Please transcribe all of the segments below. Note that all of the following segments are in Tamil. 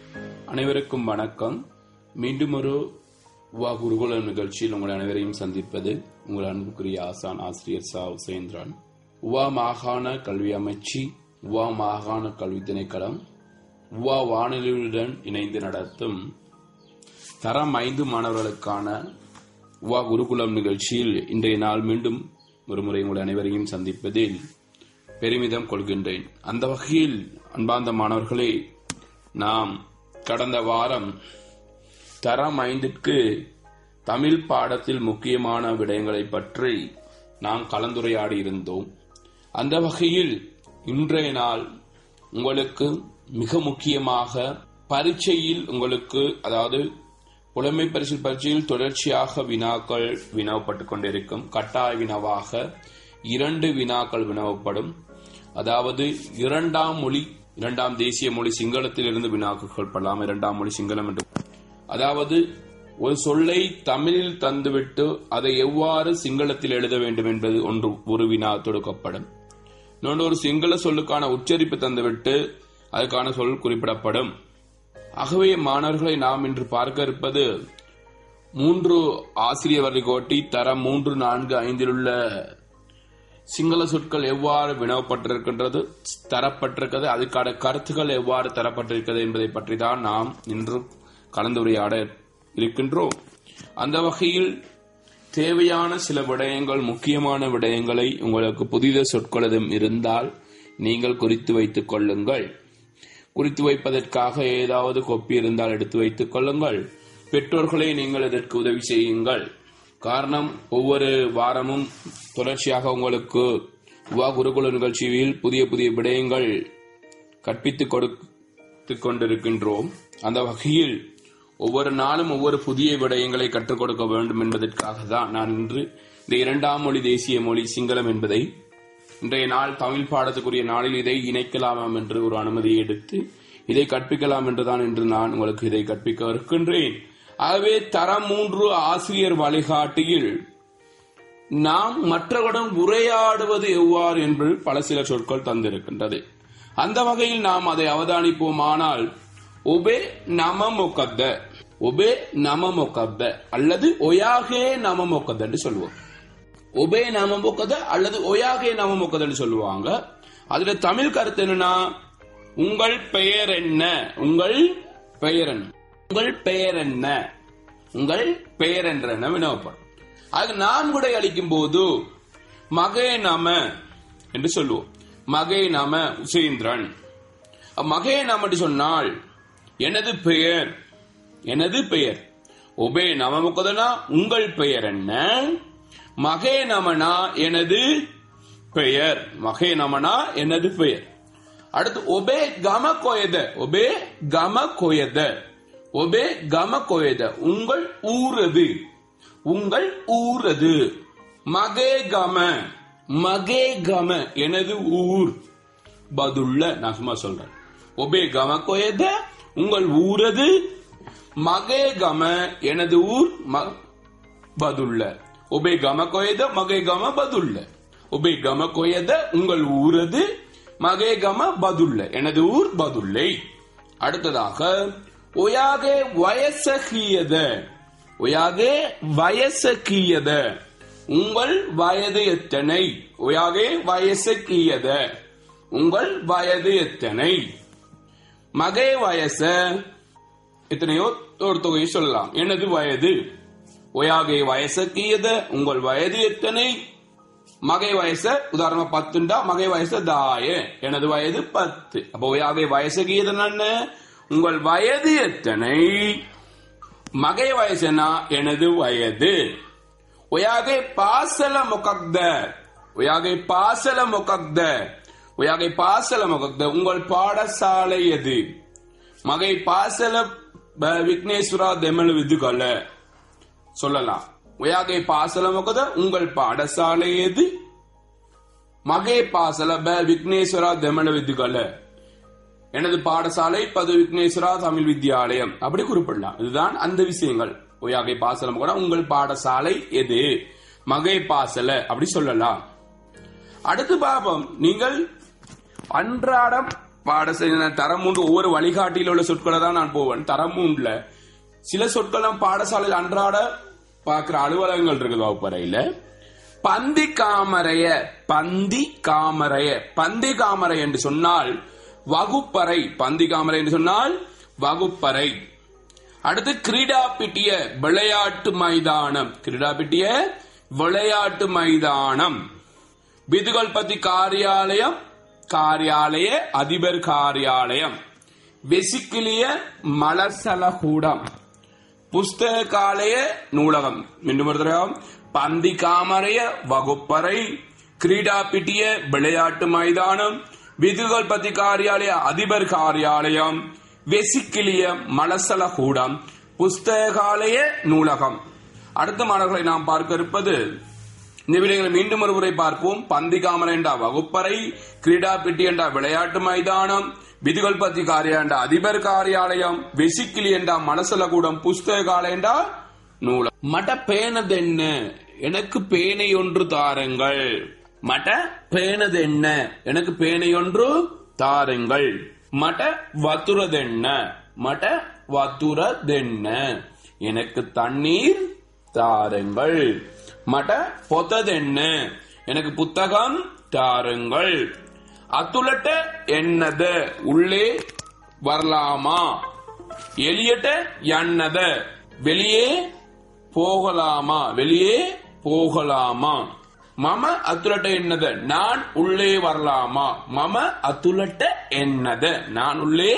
அனைவருக்கும் வணக்கம் மீண்டும் ஒரு வா குருகுலம் நிகழ்ச்சியில் உங்கள் அனைவரையும் சந்திப்பது உங்கள் அன்புக்குரிய ஆசான் ஆசிரியர் சா உசேந்திரன் உவா மாகாண கல்வி அமைச்சு உவா மாகாண கல்வி திணைக்களம் உவா வானொலியுடன் இணைந்து நடத்தும் தரம் ஐந்து மாணவர்களுக்கான உவா குருகுலம் நிகழ்ச்சியில் இன்றைய நாள் மீண்டும் ஒரு முறை உங்கள் அனைவரையும் சந்திப்பதில் பெருமிதம் கொள்கின்றேன் அந்த வகையில் அன்பார்ந்த மாணவர்களே நாம் கடந்த வாரம் தரம் ஐந்திற்கு தமிழ் பாடத்தில் முக்கியமான விடயங்களை பற்றி நாம் கலந்துரையாடி இருந்தோம் அந்த வகையில் இன்றைய நாள் உங்களுக்கு மிக முக்கியமாக பரீட்சையில் உங்களுக்கு அதாவது புலமை பரிசு பரீட்சையில் தொடர்ச்சியாக வினாக்கள் வினவப்பட்டுக் கொண்டிருக்கும் கட்டாய வினாவாக இரண்டு வினாக்கள் வினவப்படும் அதாவது இரண்டாம் மொழி இரண்டாம் தேசிய மொழி சிங்களத்தில் இருந்து வினாக்கள் படலாம் இரண்டாம் மொழி சிங்களம் என்று அதாவது ஒரு சொல்லை தமிழில் தந்துவிட்டு அதை எவ்வாறு சிங்களத்தில் எழுத வேண்டும் என்பது ஒன்று ஒரு வினா தொடுக்கப்படும் இன்னொன்று ஒரு சிங்கள சொல்லுக்கான உச்சரிப்பு தந்துவிட்டு அதுக்கான சொல் குறிப்பிடப்படும் ஆகவே மாணவர்களை நாம் இன்று பார்க்க இருப்பது மூன்று ஆசிரியர் வரிகோட்டி தரம் மூன்று நான்கு ஐந்தில் உள்ள சிங்கள சொற்கள் எவ்வாறு வினவப்பட்டிருக்கின்றது தரப்பட்டிருக்கிறது அதுக்கான கருத்துக்கள் எவ்வாறு தரப்பட்டிருக்கிறது என்பதை பற்றி தான் நாம் இன்று கலந்துரையாட இருக்கின்றோம் அந்த வகையில் தேவையான சில விடயங்கள் முக்கியமான விடயங்களை உங்களுக்கு புதித சொற்களதும் இருந்தால் நீங்கள் குறித்து வைத்துக் கொள்ளுங்கள் குறித்து வைப்பதற்காக ஏதாவது கொப்பி இருந்தால் எடுத்து வைத்துக் கொள்ளுங்கள் பெற்றோர்களை நீங்கள் இதற்கு உதவி செய்யுங்கள் காரணம் ஒவ்வொரு வாரமும் தொடர்ச்சியாக உங்களுக்கு உவா குருகுல நிகழ்ச்சியில் புதிய புதிய விடயங்கள் கற்பித்துக் கொடுத்துக் கொண்டிருக்கின்றோம் அந்த வகையில் ஒவ்வொரு நாளும் ஒவ்வொரு புதிய விடயங்களை கற்றுக் கொடுக்க வேண்டும் என்பதற்காக தான் நான் இன்று இந்த இரண்டாம் மொழி தேசிய மொழி சிங்களம் என்பதை இன்றைய நாள் தமிழ் பாடத்துக்குரிய நாளில் இதை இணைக்கலாமாம் என்று ஒரு அனுமதியை எடுத்து இதை கற்பிக்கலாம் என்றுதான் இன்று நான் உங்களுக்கு இதை கற்பிக்க இருக்கின்றேன் ஆகவே தரம் மூன்று ஆசிரியர் வழிகாட்டியில் நாம் மற்றவருடன் உரையாடுவது எவ்வாறு என்று பல சில சொற்கள் தந்திருக்கின்றது அந்த வகையில் நாம் அதை அவதானிப்போமானால் ஒபே நம மொக்கத்த ஒபே நம மொக்கத்த அல்லது ஒயாகே நம மொக்கத்த என்று சொல்லுவோம் ஒபே நம மொக்கத அல்லது ஒயாகே நம மொக்கத என்று சொல்லுவாங்க அதுல தமிழ் கருத்து என்னன்னா உங்கள் பெயர் என்ன உங்கள் பெயர் என்ன உங்கள் பெயர் என்ன உங்கள் பெயர் என்ற என்ன வினவப்படும் அது நாம் கூட அளிக்கும் போது மகே நம என்று சொல்லுவோம் மகே நம உசேந்திரன் மகே நம என்று சொன்னால் எனது பெயர் எனது பெயர் ஒபே நமமுக்கதனா உங்கள் பெயர் என்ன மகே நமனா எனது பெயர் மகே நமனா எனது பெயர் அடுத்து ஒபே கம கொயத ஒபே கம கொயத ஒபே கம கொயத உங்கள் ஊரது உங்கள் ஊரது மகே கம மகே கம எனது ஊர் பதுல்ல நான் சும்மா சொல்றேன் ஒபே கம கொயத உங்கள் ஊரது மகே கம எனது ஊர் பதுல்ல ஒபே கம கொயத மகே கம பதுல்ல ஒபே கம கொயத உங்கள் ஊரது மகே கம பதுல்ல எனது ஊர் பதுல்லை அடுத்ததாக ஒயாகே வயசகியத ஒயாகே வயசகியத உங்கள் வயது எத்தனை ஒயாகே வயசகியத உங்கள் வயது எத்தனை மகே வயச எத்தனையோ ஒரு தொகையை சொல்லலாம் எனது வயது ஒயாகே வயசக்கியத உங்கள் வயது எத்தனை மகை வயச உதாரணமா பத்துண்டா மகை வயச தாய எனது வயது பத்து அப்போ ஒயாகே வயசகியதன் உங்கள் வயது எத்தனை மகை வயசுனா எனது வயது ஒயாகே பாசல முகக்த ஒயாகே பாசல முகக்த ஒயாகை பாசல முகக்த உங்கள் பாடசாலை எது மகை பாசல விக்னேஸ்வரா தெமல் விதுகல சொல்லலாம் ஒயாகை பாசல முகத உங்கள் பாடசாலை எது மகே பாசல ப விக்னேஸ்வரா தெமல விதுகல எனது பாடசாலை பது விக்னேஸ்வரா தமிழ் வித்யாலயம் அப்படி குறிப்பிடலாம் இதுதான் அந்த விஷயங்கள் ஒயாகை பாசலம் கூட உங்கள் பாடசாலை எது மகை பாசல அப்படி சொல்லலாம் அடுத்து பாபம் நீங்கள் அன்றாடம் பாடசை தரம் மூன்று ஒவ்வொரு வழிகாட்டியில் உள்ள சொற்களை தான் நான் போவேன் தரம் மூன்றுல சில சொற்கள் நம்ம பாடசாலையில் அன்றாட பார்க்கிற அலுவலகங்கள் இருக்குது வகுப்பறையில பந்தி காமரைய பந்தி காமரைய பந்தி காமரை என்று சொன்னால் வகுப்பறை பந்தி காமரை என்று சொன்னால் வகுப்பறை அடுத்து கிரீடா பிட்டிய விளையாட்டு மைதானம் கிரீடா பிட்டிய விளையாட்டு மைதானம் விதுகல்பதி காரியாலயம் காரியாலய அதிபர் காரியாலயம் வெசிக்கிலிய மலசலகூடம் புஸ்தகாலய நூலகம் மீண்டும் ஒரு தடவை பந்தி காமரைய வகுப்பறை கிரீடா பிட்டிய விளையாட்டு மைதானம் விதுகல்பதி காரியாலய அதிபர் காரியாலயம் வெசிக்கிலிய மலசலகூடம் புஸ்தகாலய நூலகம் அடுத்த மாணவர்களை நாம் பார்க்க இருப்பது இந்த விடைகளை மீண்டும் ஒரு முறை பார்ப்போம் பந்தி காமரை என்ற வகுப்பறை கிரீடா பிட்டி என்ற விளையாட்டு மைதானம் விதுகல்பதி காரியா என்ற அதிபர் காரியாலயம் வெசிக்கிலி என்ற மனசலகூடம் புஸ்தகாலயம் என்ற நூலம் மட பேனது என்ன எனக்கு பேனை ஒன்று தாருங்கள் மட பேனது என்ன எனக்கு பேனை ஒன்று தாருங்கள் மட வத்துறதென்ன மட வத்துறதென்ன எனக்கு தண்ணீர் தாருங்கள் மட பொத்ததென்ன எனக்கு புத்தகம் தாருங்கள் அத்துலட்ட என்னது உள்ளே வரலாமா எலியட்ட என்னத வெளியே போகலாமா வெளியே போகலாமா மம அத்துலட்ட என்னது நான் உள்ளே வரலாமா மம அத்துலட்ட என்னது நான் உள்ளே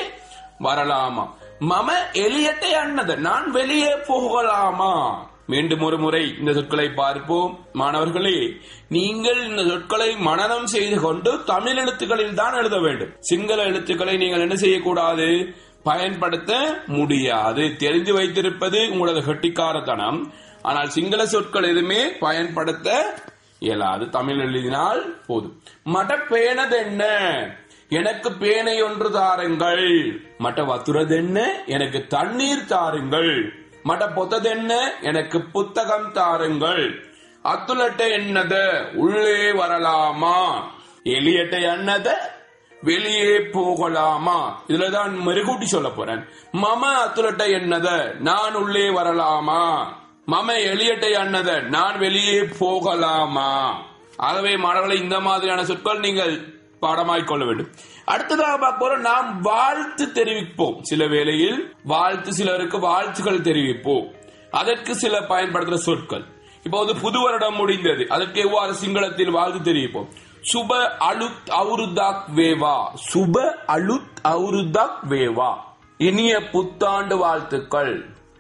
வரலாமா மம எலியட்ட என்னது நான் வெளியே போகலாமா மீண்டும் ஒரு முறை இந்த சொற்களை பார்ப்போம் மாணவர்களே நீங்கள் இந்த சொற்களை மனனம் செய்து கொண்டு தமிழ் எழுத்துக்களில் தான் எழுத வேண்டும் சிங்கள எழுத்துக்களை நீங்கள் என்ன செய்யக்கூடாது பயன்படுத்த முடியாது தெரிந்து வைத்திருப்பது உங்களது கெட்டிக்காரத்தனம் ஆனால் சிங்கள சொற்கள் எதுவுமே பயன்படுத்த இயலாது தமிழ் எழுதினால் போதும் மட பேனது என்ன எனக்கு பேனை ஒன்று தாருங்கள் மட்ட வத்துறது என்ன எனக்கு தண்ணீர் தாருங்கள் மட பொத்ததென்ன எனக்கு புத்தகம் தாருங்கள் அத்துலட்டை என்னது உள்ளே வரலாமா எலியட்டை என்னத வெளியே போகலாமா இதுலதான் மெருகூட்டி சொல்ல போறேன் மம அத்துலட்டை என்னத நான் உள்ளே வரலாமா மம எலியட்டை அன்னத நான் வெளியே போகலாமா ஆகவே மாணவர்களை இந்த மாதிரியான சொற்கள் நீங்கள் பாடமாய் கொள்ள வேண்டும் அடுத்ததாக பார்க்க போறோம் நாம் வாழ்த்து தெரிவிப்போம் சில வேளையில் வாழ்த்து சிலருக்கு வாழ்த்துக்கள் தெரிவிப்போம் அதற்கு சில பயன்படுத்துற சொற்கள் இப்போது புது வருடம் முடிந்தது அதற்கு எவ்வாறு சிங்களத்தில் வாழ்த்து தெரிவிப்போம் சுப அலுத் அவுருதாக் வேவா சுப அலுத் அவுருதாக் வேவா இனிய புத்தாண்டு வாழ்த்துக்கள்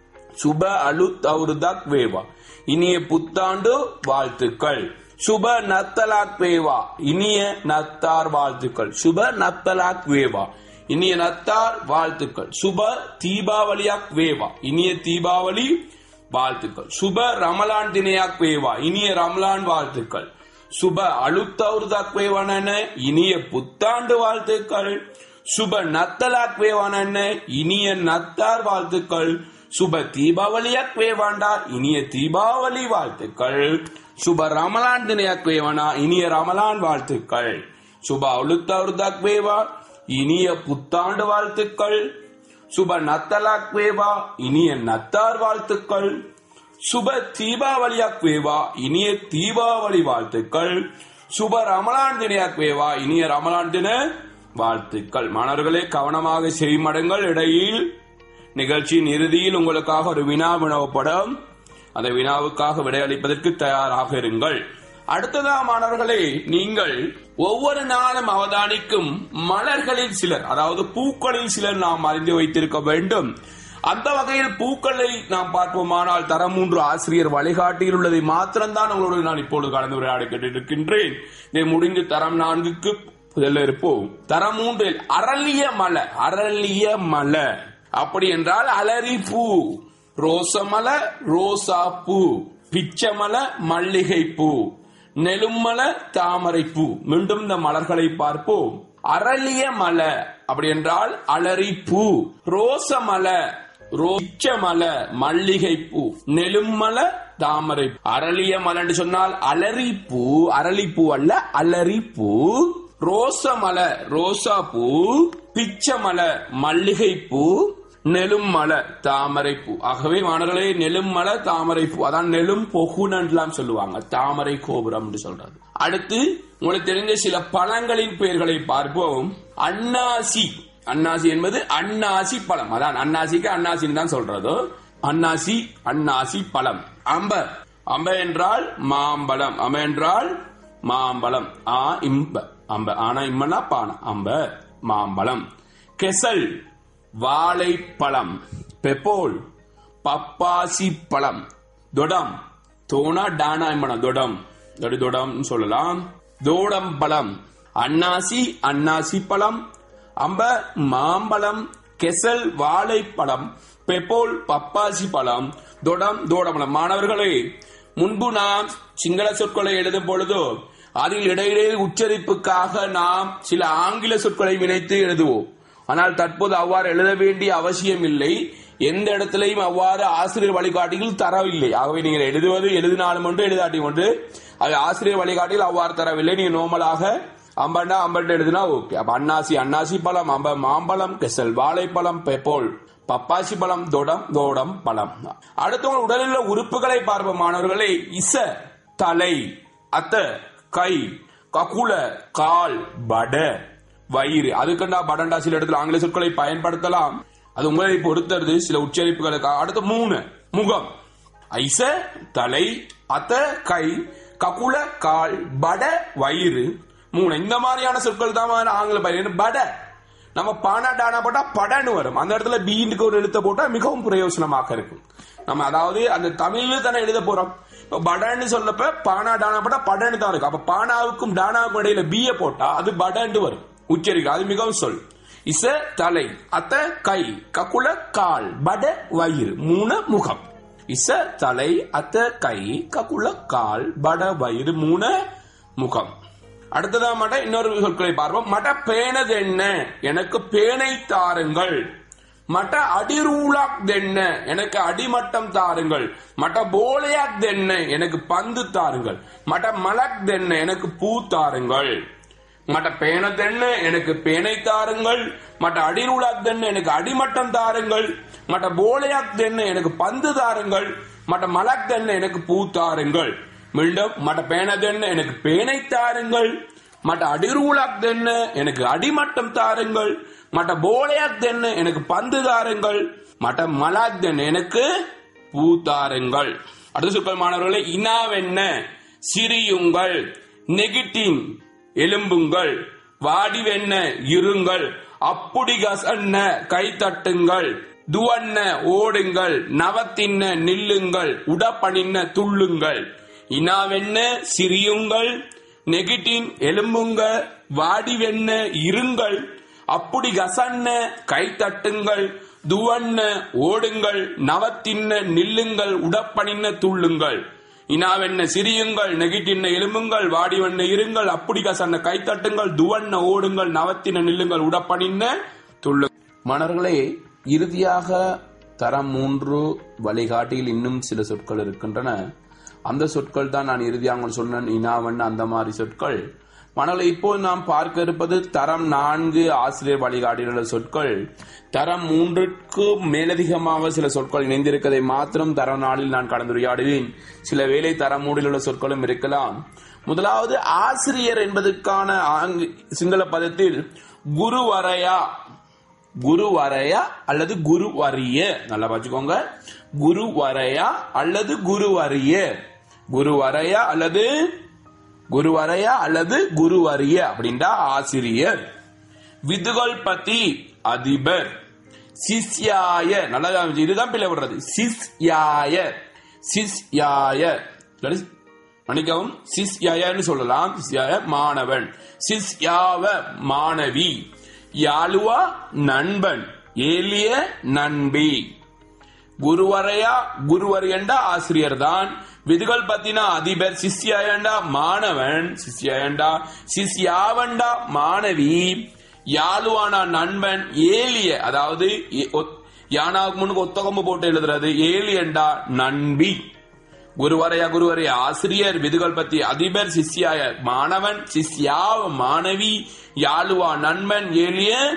சுப அலுத் அவுருதாக் வேவா இனிய புத்தாண்டு வாழ்த்துக்கள் சுப நத்தலாக் வேவா இனிய நத்தார் வாழ்த்துக்கள் சுப நத்தலாக் வேவா இனிய நத்தார் வாழ்த்துக்கள் சுப தீபாவளியாக் வேவா இனிய தீபாவளி வாழ்த்துக்கள் சுப ரமலான் தினையாக் வேவா இனிய ரமலான் வாழ்த்துக்கள் சுப அழுத்தவுர்தாக் வேவான இனிய புத்தாண்டு வாழ்த்துக்கள் சுப நத்தலாக் வேவான இனிய நத்தார் வாழ்த்துக்கள் சுப தீபாவளியாக் வேவாண்டா இனிய தீபாவளி வாழ்த்துக்கள் சுப ரமலான் தினையாக் வேவானா இனிய ரமலான் வாழ்த்துக்கள் சுப அழுத்தவுர்தாக் வேவா இனிய புத்தாண்டு வாழ்த்துக்கள் சுப நத்தலாக் வேவா இனிய நத்தார் வாழ்த்துக்கள் சுப தீபாவளியாக் வேவா இனிய தீபாவளி வாழ்த்துக்கள் சுப ரமலான் தினையாக் வேவா இனிய ரமலான் தின வாழ்த்துக்கள் மாணவர்களே கவனமாக செய்மடங்கள் இடையில் நிகழ்ச்சியின் இறுதியில் உங்களுக்காக ஒரு வினா வினவப்படும் அந்த வினாவுக்காக விடையளிப்பதற்கு தயாராக இருங்கள் அடுத்ததா மாணவர்களே நீங்கள் ஒவ்வொரு நாளும் அவதானிக்கும் மலர்களில் சிலர் அதாவது பூக்களில் சிலர் நாம் அறிந்து வைத்திருக்க வேண்டும் அந்த வகையில் பூக்களை நாம் பார்ப்போமானால் தரம் மூன்று ஆசிரியர் வழிகாட்டியில் உள்ளதை மாத்திரம்தான் உங்களோடு நான் இப்பொழுது கலந்து உரையாடி கேட்டிருக்கின்றேன் இதை முடிந்து தரம் நான்குக்கு முதல்ல இருப்போம் தரம் மூன்றில் அரளிய மலை அரளிய மலை அப்படி என்றால் அலரி பூ ரோசமலை ரோசா பூ பிச்சமலை மல்லிகை பூ நெலுமல தாமரை பூ மீண்டும் இந்த மலர்களை பார்ப்போம் அரளிய மலை அப்படி என்றால் அலரி பூ ரோசமலை ரோச்ச மலை மல்லிகை பூ நெலுமல தாமரை அரளிய மலை என்று சொன்னால் அலரி பூ அரளி பூ அல்ல அலரி பூ ரோச மலை ரோசா பூ பிச்சமலை மல்லிகை பூ நெலும் மலை தாமரை பூ ஆகவே மாணவர்களே நெலும் மலை தாமரை பூ அதான் நெலும் பொகுனன்லாம் சொல்லுவாங்க தாமரை கோபுரம் என்று சொல்றது அடுத்து உங்களுக்கு தெரிஞ்ச சில பழங்களின் பெயர்களை பார்ப்போம் அன்னாசி அன்னாசி என்பது அன்னாசி பழம் அதான் அன்னாசிக்கு அன்னாசின்னு தான் சொல்றது அன்னாசி அன்னாசி பழம் அம்ப அம்ப என்றால் மாம்பழம் அம்ப என்றால் மாம்பழம் ஆ இம்ப அம்ப ஆனா இம்மனா பான அம்ப மாம்பழம் கெசல் வாழைப்பழம் பெப்போல் பப்பாசி பழம் தொடம் தோனா டானா இம்மனம் தொடம் தொடி தொடம் சொல்லலாம் தோடம் பழம் அன்னாசி அன்னாசி பழம் அம்ப மாம்பழம் கெசல் வாழைப்பழம் பெப்போல் பப்பாசி பழம் தொடம் தோடமலம் மாணவர்களே முன்பு நாம் சிங்கள சொற்களை எழுதும் பொழுதோ அதில் இடையிடையே உச்சரிப்புக்காக நாம் சில ஆங்கில சொற்களை இணைத்து எழுதுவோம் ஆனால் தற்போது அவ்வாறு எழுத வேண்டிய அவசியம் இல்லை எந்த இடத்திலையும் அவ்வாறு ஆசிரியர் வழிகாட்டிகள் தரவில்லை ஆகவே நீங்கள் எழுதுவது எழுதினாலும் ஒன்று எழுதாட்டி ஒன்று அது ஆசிரியர் வழிகாட்டியில் அவ்வாறு தரவில்லை நீங்க நோமலாக அம்பண்டா அம்பண்டு எழுதினா ஓகே அப்ப அன்னாசி அன்னாசி பழம் அம்ப மாம்பழம் கெசல் வாழைப்பழம் பெப்போல் பப்பாசி பழம் தொடம் தோடம் பழம் அடுத்தவங்க உடலில் உள்ள உறுப்புகளை பார்ப்போம் மாணவர்களே இச தலை அத்த கை ககுல கால் பட வயிறு அதுக்கண்டா படண்டா சில இடத்துல ஆங்கில சொற்களை பயன்படுத்தலாம் அது உங்களை பொறுத்தது சில உச்சரிப்புகளுக்கு அடுத்து மூணு முகம் ஐச தலை அத்த கை ககுல கால் பட வயிறு மூணு இந்த மாதிரியான சொற்கள் தான் ஆங்கில பயன் பட நம்ம பானா டானா போட்டா படன்னு வரும் அந்த இடத்துல பீண்டுக்கு ஒரு எழுத்த போட்டா மிகவும் பிரயோசனமாக இருக்கும் நம்ம அதாவது அந்த தமிழ்ல தானே எழுத போறோம் இப்ப படன்னு சொல்லப்ப பானா டானா போட்டா படன்னு தான் இருக்கும் அப்ப பானாவுக்கும் டானாவுக்கும் இடையில பீய போட்டா அது படன்னு வரும் உச்சரிக்கை அது மிகவும் சொல் இச தலை அத்த கை ககுல கால் பட வயிறு மூணு முகம் இச தலை அத்த கை ககுல கால் பட வயிறு மூணு முகம் அடுத்ததா மட இன்னொரு சொற்களை பார்ப்போம் மட பேனது என்ன எனக்கு பேனை தாருங்கள் மட்ட அடிரூலாக் தென்ன எனக்கு அடிமட்டம் தாருங்கள் மட்ட போலையாக் தென்ன எனக்கு பந்து தாருங்கள் மட்ட மலக் தென்ன எனக்கு பூ தாருங்கள் மட்ட பேனதென்ன எனக்கு பேனை தாருங்கள் மட்ட அடிரூலாக் தென்ன எனக்கு அடிமட்டம் தாருங்கள் மட்ட போலையாக் தென்ன எனக்கு பந்து தாருங்கள் மட்ட மலக் தென்ன எனக்கு பூ தாருங்கள் மீண்டும் மட்ட பேனதென்ன எனக்கு பேனை தாருங்கள் மட்ட அடிரூலாக் தென்ன எனக்கு அடிமட்டம் தாருங்கள் மட்ட போலையாக் தென்ன எனக்கு பந்து தாருங்கள் மட்ட மலாக் தென்ன எனக்கு பூ தாருங்கள் அடுத்த சொற்கள் மாணவர்களே இனாவென்ன சிரியுங்கள் நெகிட்டின் எலும்புங்கள் வாடிவென்ன இருங்கள் அப்படி கசன்ன கை தட்டுங்கள் துவன்ன ஓடுங்கள் நவத்தின்ன நில்லுங்கள் உடப்பணின்ன துள்ளுங்கள் இனாவென்ன சிரியுங்கள் நெகிட்டின் எலும்புங்க வாடிவென்ன இருங்கள் அப்படி கசன்ன கை தட்டுங்கள் துவன்ன ஓடுங்கள் நவத்தின்ன நில்லுங்கள் உடப்பணின்ன துள்ளுங்கள் இனாவென்ன சிரியுங்கள் நெகிட்டின்ன எலும்புங்கள் வாடிவென்ன இருங்கள் அப்படி கசன்ன கை தட்டுங்கள் துவன்ன ஓடுங்கள் நவத்தின நில்லுங்கள் உடப்பணின்ன துள்ளு மணர்களே இறுதியாக தரம் மூன்று வழிகாட்டியில் இன்னும் சில சொற்கள் இருக்கின்றன அந்த சொற்கள் தான் நான் இறுதியாக உங்களுக்கு சொன்னேன் இனாவன் அந்த மாதிரி சொற்கள் மணலை இப்போது நாம் பார்க்க இருப்பது தரம் நான்கு ஆசிரியர் வழிகாட்டியுள்ள சொற்கள் தரம் மூன்றுக்கு மேலதிகமாக சில சொற்கள் இணைந்திருக்கதை மாத்திரம் தரம் நாளில் நான் கலந்துரையாடுவேன் சில வேலை தரம் மூன்றில் உள்ள சொற்களும் இருக்கலாம் முதலாவது ஆசிரியர் என்பதற்கான ஆங்கு- சிங்கள பதத்தில் குருவரையா குருவரையா அல்லது குருவரிய நல்லா பாத்துக்கோங்க குருவரையா அல்லது குருவரிய குருவரையா அல்லது குருவரையா அல்லது குருவரிய அப்படின்றா ஆசிரியர் விதுகள் பத்தி அதிபர் சிஷ்யாய நல்லா கவனிச்சு. இதுதான் பிள்ளை விடுறது சிஷ்யாய சிஷ்யாய இல்லாட்டி மன்னிக்கவும் சிஷ்யாயன்னு சொல்லலாம் சிஷ்யாய மாணவன் சிஷ்யாவ மாணவி யாழுவா நண்பன் ஏலிய நண்பி குருவரையா குருவரையண்டா ஆசிரியர் தான் விதுகள் பத்தினா அதிபர் சிஷ்யாயண்டா மாணவன் சிஷ்யாயண்டா சிஷ்யாவண்டா மாணவி யாழுவானா நண்பன் ஏலிய அதாவது ஏ- ஒத்- யானாவுக்கு முன்னுக்கு ஒத்தகம்பு போட்டு எழுதுறது ஏலியண்டா நண்பி குருவரையா குருவரையா ஆசிரியர் விதுகள் பத்தி அதிபர் சிஷ்யாய மாணவன் சிஷ்யாவ மாணவி யாழுவா நண்பன் ஏலிய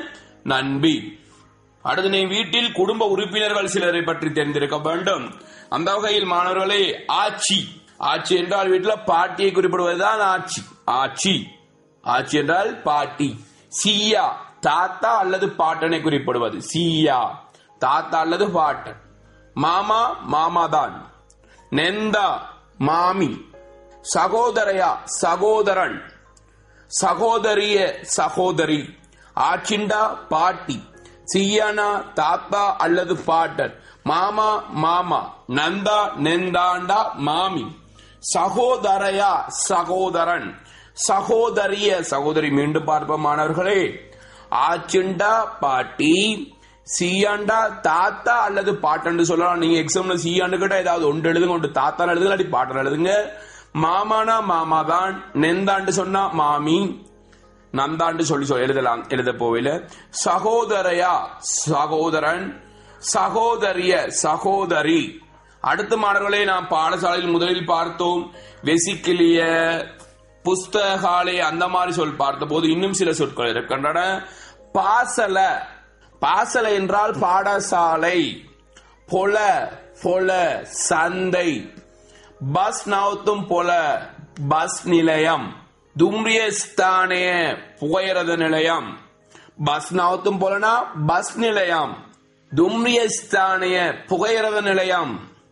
நண்பி அடுத்து நீ வீட்டில் குடும்ப உறுப்பினர்கள் சிலரை பற்றி தெரிந்திருக்க வேண்டும் அந்த வகையில் மாணவர்களே ஆட்சி ஆட்சி என்றால் வீட்டில் பாட்டியை குறிப்பிடுவதுதான் ஆட்சி ஆட்சி ஆட்சி என்றால் பாட்டி சியா தாத்தா அல்லது பாட்டனை குறிப்பிடுவது சியா தாத்தா அல்லது பாட்டன் மாமா மாமாதான் நெந்தா மாமி சகோதரையா சகோதரன் சகோதரிய சகோதரி ஆச்சிண்டா பாட்டி சியனா தாத்தா அல்லது பாட்டன் மாமா மாமா நந்தா நெந்தாண்டா மாமி சகோதரையா சகோதரன் சகோதரிய சகோதரி மீண்டும் பார்ப்போம் மாணவர்களே ஆச்சிண்டா பாட்டி சியாண்டா தாத்தா அல்லது பாட்டன்னு சொல்லலாம் நீங்க எக்ஸாம்ல சியாண்டு கிட்ட ஏதாவது ஒன்று எழுதுங்க ஒன்று தாத்தா எழுதுங்க இல்லாட்டி பாட்டன் எழுதுங்க மாமானா மாமா தான் நெந்தாண்டு சொன்னா மாமி நந்தாண்டு சொல்லி சொல்லி எழுதலாம் எழுத போவில சகோதரையா சகோதரன் சகோதரிய சகோதரி அடுத்த மாணவர்களை நாம் பாடசாலையில் முதலில் பார்த்தோம் வெசிக்கிலிய புஸ்தகாலய அந்த மாதிரி சொல் பார்த்த போது இன்னும் சில சொற்கள் இருக்கின்றன பாசல பாசல என்றால் பாடசாலை பொல பொல சந்தை பஸ் நவுத்தும் போல பஸ் நிலையம் தும்ரிய ஸ்தானய புகையிரத நிலையம் பஸ் நவுத்தும் போலனா பஸ் நிலையம் தும்ரிய ஸ்தானய புகையிரத நிலையம்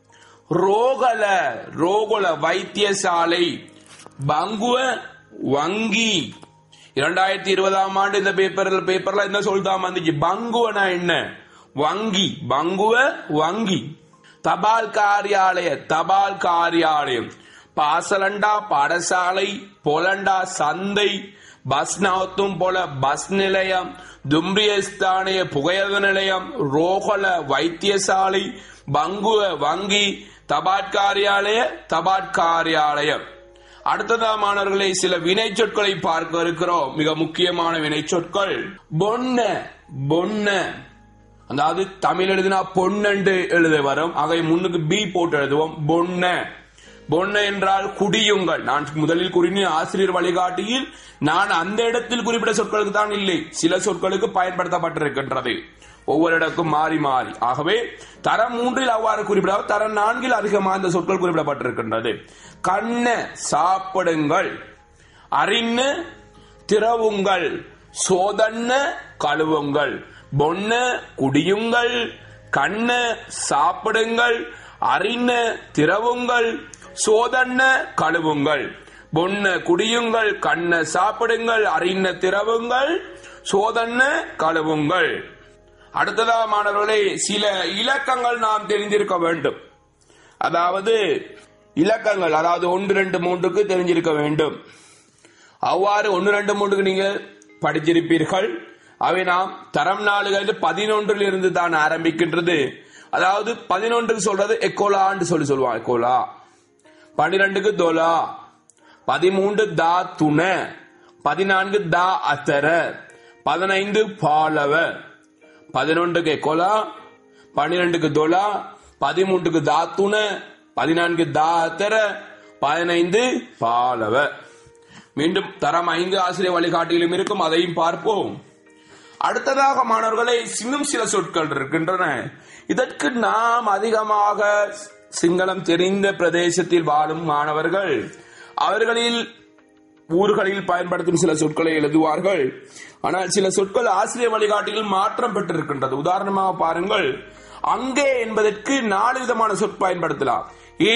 ரோகல ரோகுல வைத்தியசாலை பங்குவ வங்கி இரண்டாயிரத்தி இருபதாம் ஆண்டு இந்த பேப்பர்ல பேப்பர்ல என்ன சொல்லிதான் வந்துச்சு பங்குவனா என்ன வங்கி பங்குவ வங்கி தபால் காரியாலய தபால் காரியாலயம் பாசலண்டா பாடசாலை போலண்டா சந்தை பஸ் நவத்தும் போல பஸ் நிலையம் தும்ரியஸ்தானிய புகையிரத நிலையம் ரோகல வைத்தியசாலை பங்குவ வங்கி தபாட்காரியாலய தபாட்காரியாலயம் அடுத்ததா மாணவர்களை சில வினை சொற்களை பார்க்க இருக்கிறோம் மிக முக்கியமான வினை சொற்கள் பொன்ன பொன்ன அதாவது தமிழ் எழுதினா பொன்னண்டு எழுத வரும் ஆகவே முன்னுக்கு பி போட்டு எழுதுவோம் பொன்ன பொன்ன என்றால் குடியுங்கள் நான் முதலில் கூறின ஆசிரியர் வழிகாட்டியில் நான் அந்த இடத்தில் குறிப்பிட்ட சொற்களுக்கு தான் இல்லை சில சொற்களுக்கு பயன்படுத்தப்பட்டிருக்கின்றது ஒவ்வொரு இடக்கும் மாறி மாறி ஆகவே தரம் மூன்றில் அவ்வாறு குறிப்பிடாத தரம் நான்கில் அதிகமாக இந்த சொற்கள் குறிப்பிடப்பட்டிருக்கின்றது கண்ண சாப்பிடுங்கள் அறின்னு திறவுங்கள் சோதன்ன கழுவுங்கள் பொன்ன குடியுங்கள் கண்ண சாப்பிடுங்கள் அறின்ன திறவுங்கள் சோதன்ன கழுவுங்கள் பொன்ன குடியுங்கள் கண்ண சாப்பிடுங்கள் அறின்ன திறவுங்கள் சோதன்ன கழுவுங்கள் அடுத்ததா மாணவர்களே சில இலக்கங்கள் நாம் தெரிஞ்சிருக்க வேண்டும் அதாவது இலக்கங்கள் அதாவது ஒன்று ரெண்டு மூன்றுக்கு தெரிஞ்சிருக்க வேண்டும் அவ்வாறு ஒன்று ரெண்டு மூன்றுக்கு நீங்க படிச்சிருப்பீர்கள் அவை நாம் தரம் நாளுகளில் பதினொன்றில் இருந்து தான் ஆரம்பிக்கின்றது அதாவது பதினொன்றுக்கு சொல்றது எக்கோலான்னு சொல்லி சொல்லுவான் எக்கோலா பன்னிரெண்டுக்கு தொலா பதிமூன்று தா துண பதினான்கு தா அத்தர பதினைந்து பாலவ பதினொன்றுக்கு எக்கோலா பன்னிரெண்டுக்கு தொலா பதிமூன்றுக்கு தா துண பதினான்கு தா அத்தர பதினைந்து பாலவ மீண்டும் தரம் ஐந்து ஆசிரியர் வழிகாட்டியிலும் இருக்கும் அதையும் பார்ப்போம் அடுத்ததாக மாணவர்களே இன்னும் சில சொற்கள் இருக்கின்றன இதற்கு நாம் அதிகமாக சிங்களம் தெரிந்த பிரதேசத்தில் வாழும் மாணவர்கள் அவர்களில் ஊர்களில் பயன்படுத்தும் சில சொற்களை எழுதுவார்கள் ஆனால் சில சொற்கள் ஆசிரியர் வழிகாட்டியில் மாற்றம் பெற்றிருக்கின்றது உதாரணமாக பாருங்கள் அங்கே என்பதற்கு நாலு விதமான சொற் பயன்படுத்தலாம் ஏ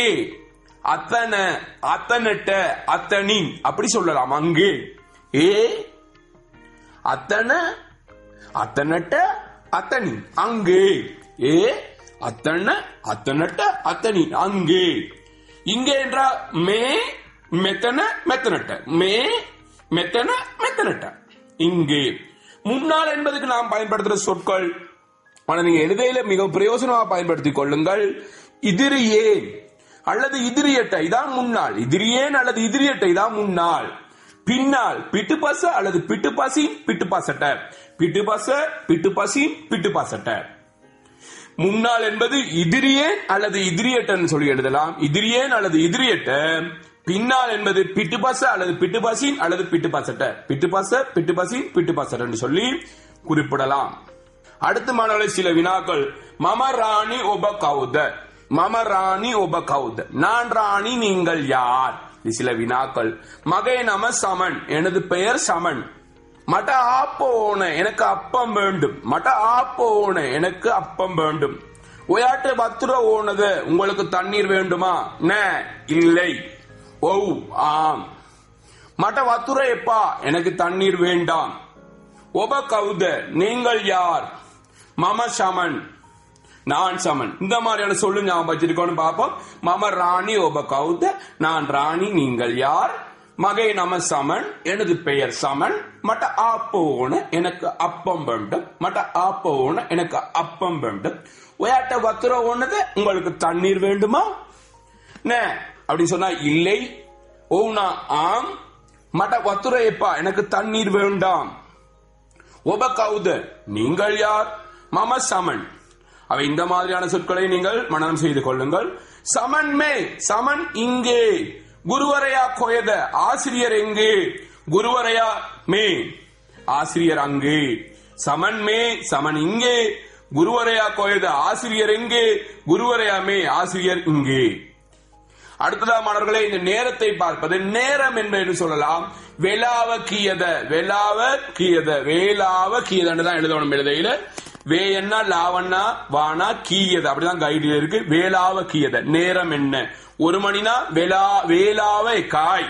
அத்தனை அத்தனட்ட அத்தனின் அப்படி சொல்லலாம் அங்கே ஏ அத்தனை அத்தனட்ட அத்தனி அங்கே ஏ அத்தன அத்தனட்ட அத்தனி அங்கே இங்கே என்றா மே மெத்தன மெத்தனட்ட மே மெத்தன மெத்தனட்ட இங்கே முன்னால் என்பதுக்கு நாம் பயன்படுத்துற சொற்கள் ஆனா நீங்க எழுதையில மிக பிரயோசனமாக பயன்படுத்திக் கொள்ளுங்கள் இதிரியேன் அல்லது இதிரியட்டை தான் முன்னாள் இதிரியேன் அல்லது இதிரியட்டை தான் முன்னாள் பின்னால் பிட்டு பச அல்லது பிட்டு பசி பிட்டு பாசட்ட பிட்டு பச பிட்டு பசி பிட்டு பாசட்ட முன்னாள் என்பது இதிரியேன் அல்லது இதிரியட்டன் சொல்லி எழுதலாம் இதிரியேன் அல்லது இதிரியட்ட பின்னால் என்பது பிட்டு பச அல்லது பிட்டு பசின் அல்லது பிட்டு பாசட்ட பிட்டு பச பிட்டு பசின் பிட்டு பாசட்டன் சொல்லி குறிப்பிடலாம் அடுத்த மாணவர்களை சில வினாக்கள் மம ராணி ஒப கௌத மம ராணி ஒப கௌத நான் ராணி நீங்கள் யார் இது சில வினாக்கள் மகை நம சமன் எனது பெயர் சமன் மட ஆப்போன எனக்கு அப்பம் வேண்டும் மட ஆப்போன எனக்கு அப்பம் வேண்டும் உயாட்டு பத்திர ஓனது உங்களுக்கு தண்ணீர் வேண்டுமா ந இல்லை ஓ ஆம் மட வத்துர எப்பா எனக்கு தண்ணீர் வேண்டாம் ஒப கௌத நீங்கள் யார் மம சமன் நான் சமன் இந்த மாதிரியான சொல்லு ஞாபகம் வச்சிருக்கோம்னு பார்ப்போம் மம ராணி ஒப கௌத நான் ராணி நீங்கள் யார் மகை நம சமன் எனது பெயர் சமன் மட்ட ஆப்போன எனக்கு அப்பம் வேண்டும் மட்ட ஆப்போன எனக்கு அப்பம் வேண்டும் உயாட்ட வத்துர ஒன்னது உங்களுக்கு தண்ணீர் வேண்டுமா நே அப்படி சொன்னா இல்லை ஓனா ஆம் மட்ட வத்துர எப்பா எனக்கு தண்ணீர் வேண்டாம் ஒப கௌத நீங்கள் யார் மம சமன் அவை இந்த மாதிரியான சொற்களை நீங்கள் மனனம் செய்து கொள்ளுங்கள் சமன் மே சமன் இங்கே குருவரையா கொயத ஆசிரியர் எங்கே குருவரையா மே ஆசிரியர் அங்கே சமன் மே சமன் இங்கே குருவரையா கொயத ஆசிரியர் எங்கே குருவரையா மே ஆசிரியர் இங்கே அடுத்ததா மாணவர்களே இந்த நேரத்தை பார்ப்பது நேரம் என்று சொல்லலாம் வெலாவ கீயத வெலாவ கீயத வேலாவ கீயதன்னு தான் எழுதணும் எழுதையில வேயன்னா லாவண்ணா வானா கீயத அப்படிதான் கைடில் இருக்கு வேலாவ கீயத நேரம் என்ன ஒரு மணினா வேலா வேலாவ காய்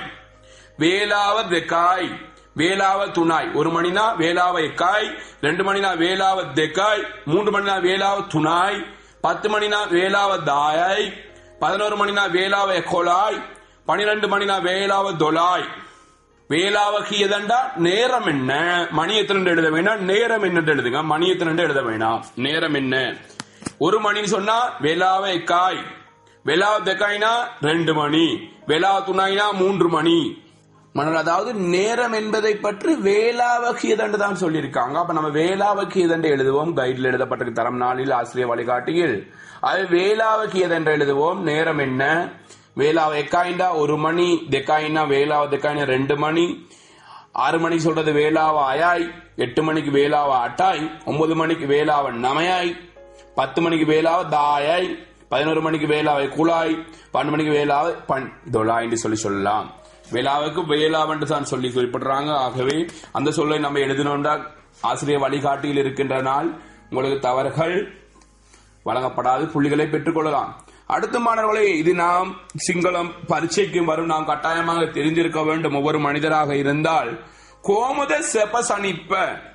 வேலாவ காய் வேலாவ துணாய் ஒரு மணினா வேலாவ காய் ரெண்டு மணினா வேலாவ தெக்காய் மூன்று மணினா வேலாவ துணாய் பத்து மணினா வேலாவ தாயாய் பதினோரு மணினா வேலாவ கொலாய் பனிரெண்டு மணினா வேலாவ தொலாய் வேலாவகியதண்டா நேரம் என்ன மணி எத்தனை எழுத வேணாம் நேரம் என்ன எழுதுங்க மணி எத்தனை எழுத வேணாம் நேரம் என்ன ஒரு மணின்னு சொன்னா வேலாவ எக்காய் வேலாவ தெக்காய்னா ரெண்டு மணி வேலாவ துணாய்னா மூன்று மணி மணல் அதாவது நேரம் என்பதை பற்றி வேளாவகியதண்டு தான் சொல்லியிருக்காங்க அப்ப நம்ம வேளாவகியதண்டு எழுதுவோம் கைடில் எழுதப்பட்ட தரம் நாளில் ஆசிரியர் வழிகாட்டியில் அது வேளாவகியதென்று எழுதுவோம் நேரம் என்ன வேளாவ எக்காயிண்டா ஒரு மணி தெக்காயினா வேளாவ தெக்காயினா ரெண்டு மணி ஆறு மணிக்கு சொல்றது வேளாவ அயாய் எட்டு மணிக்கு வேளாவ அட்டாய் ஒன்பது மணிக்கு வேளாவ நமையாய் பத்து மணிக்கு வேளாவ தாயாய் பதினோரு மணிக்கு வேளாவை குழாய் பன்னெண்டு மணிக்கு வேளாவை பண் தொழாய் என்று சொல்லி சொல்லலாம் வேளாவுக்கு வேளாவென்று தான் சொல்லி குறிப்பிடுறாங்க ஆகவே அந்த சொல்லை நம்ம எழுதினோம்னா ஆசிரியர் வழிகாட்டியில் இருக்கின்ற நாள் உங்களுக்கு தவறுகள் வழங்கப்படாது புள்ளிகளை பெற்றுக்கொள்ளலாம் அடுத்த மாணவர்களே இது நாம் சிங்களம் பரீட்சைக்கு வரும் நாம் கட்டாயமாக தெரிந்திருக்க வேண்டும் ஒவ்வொரு மனிதராக இருந்தால் கோமுத செப சனிப்ப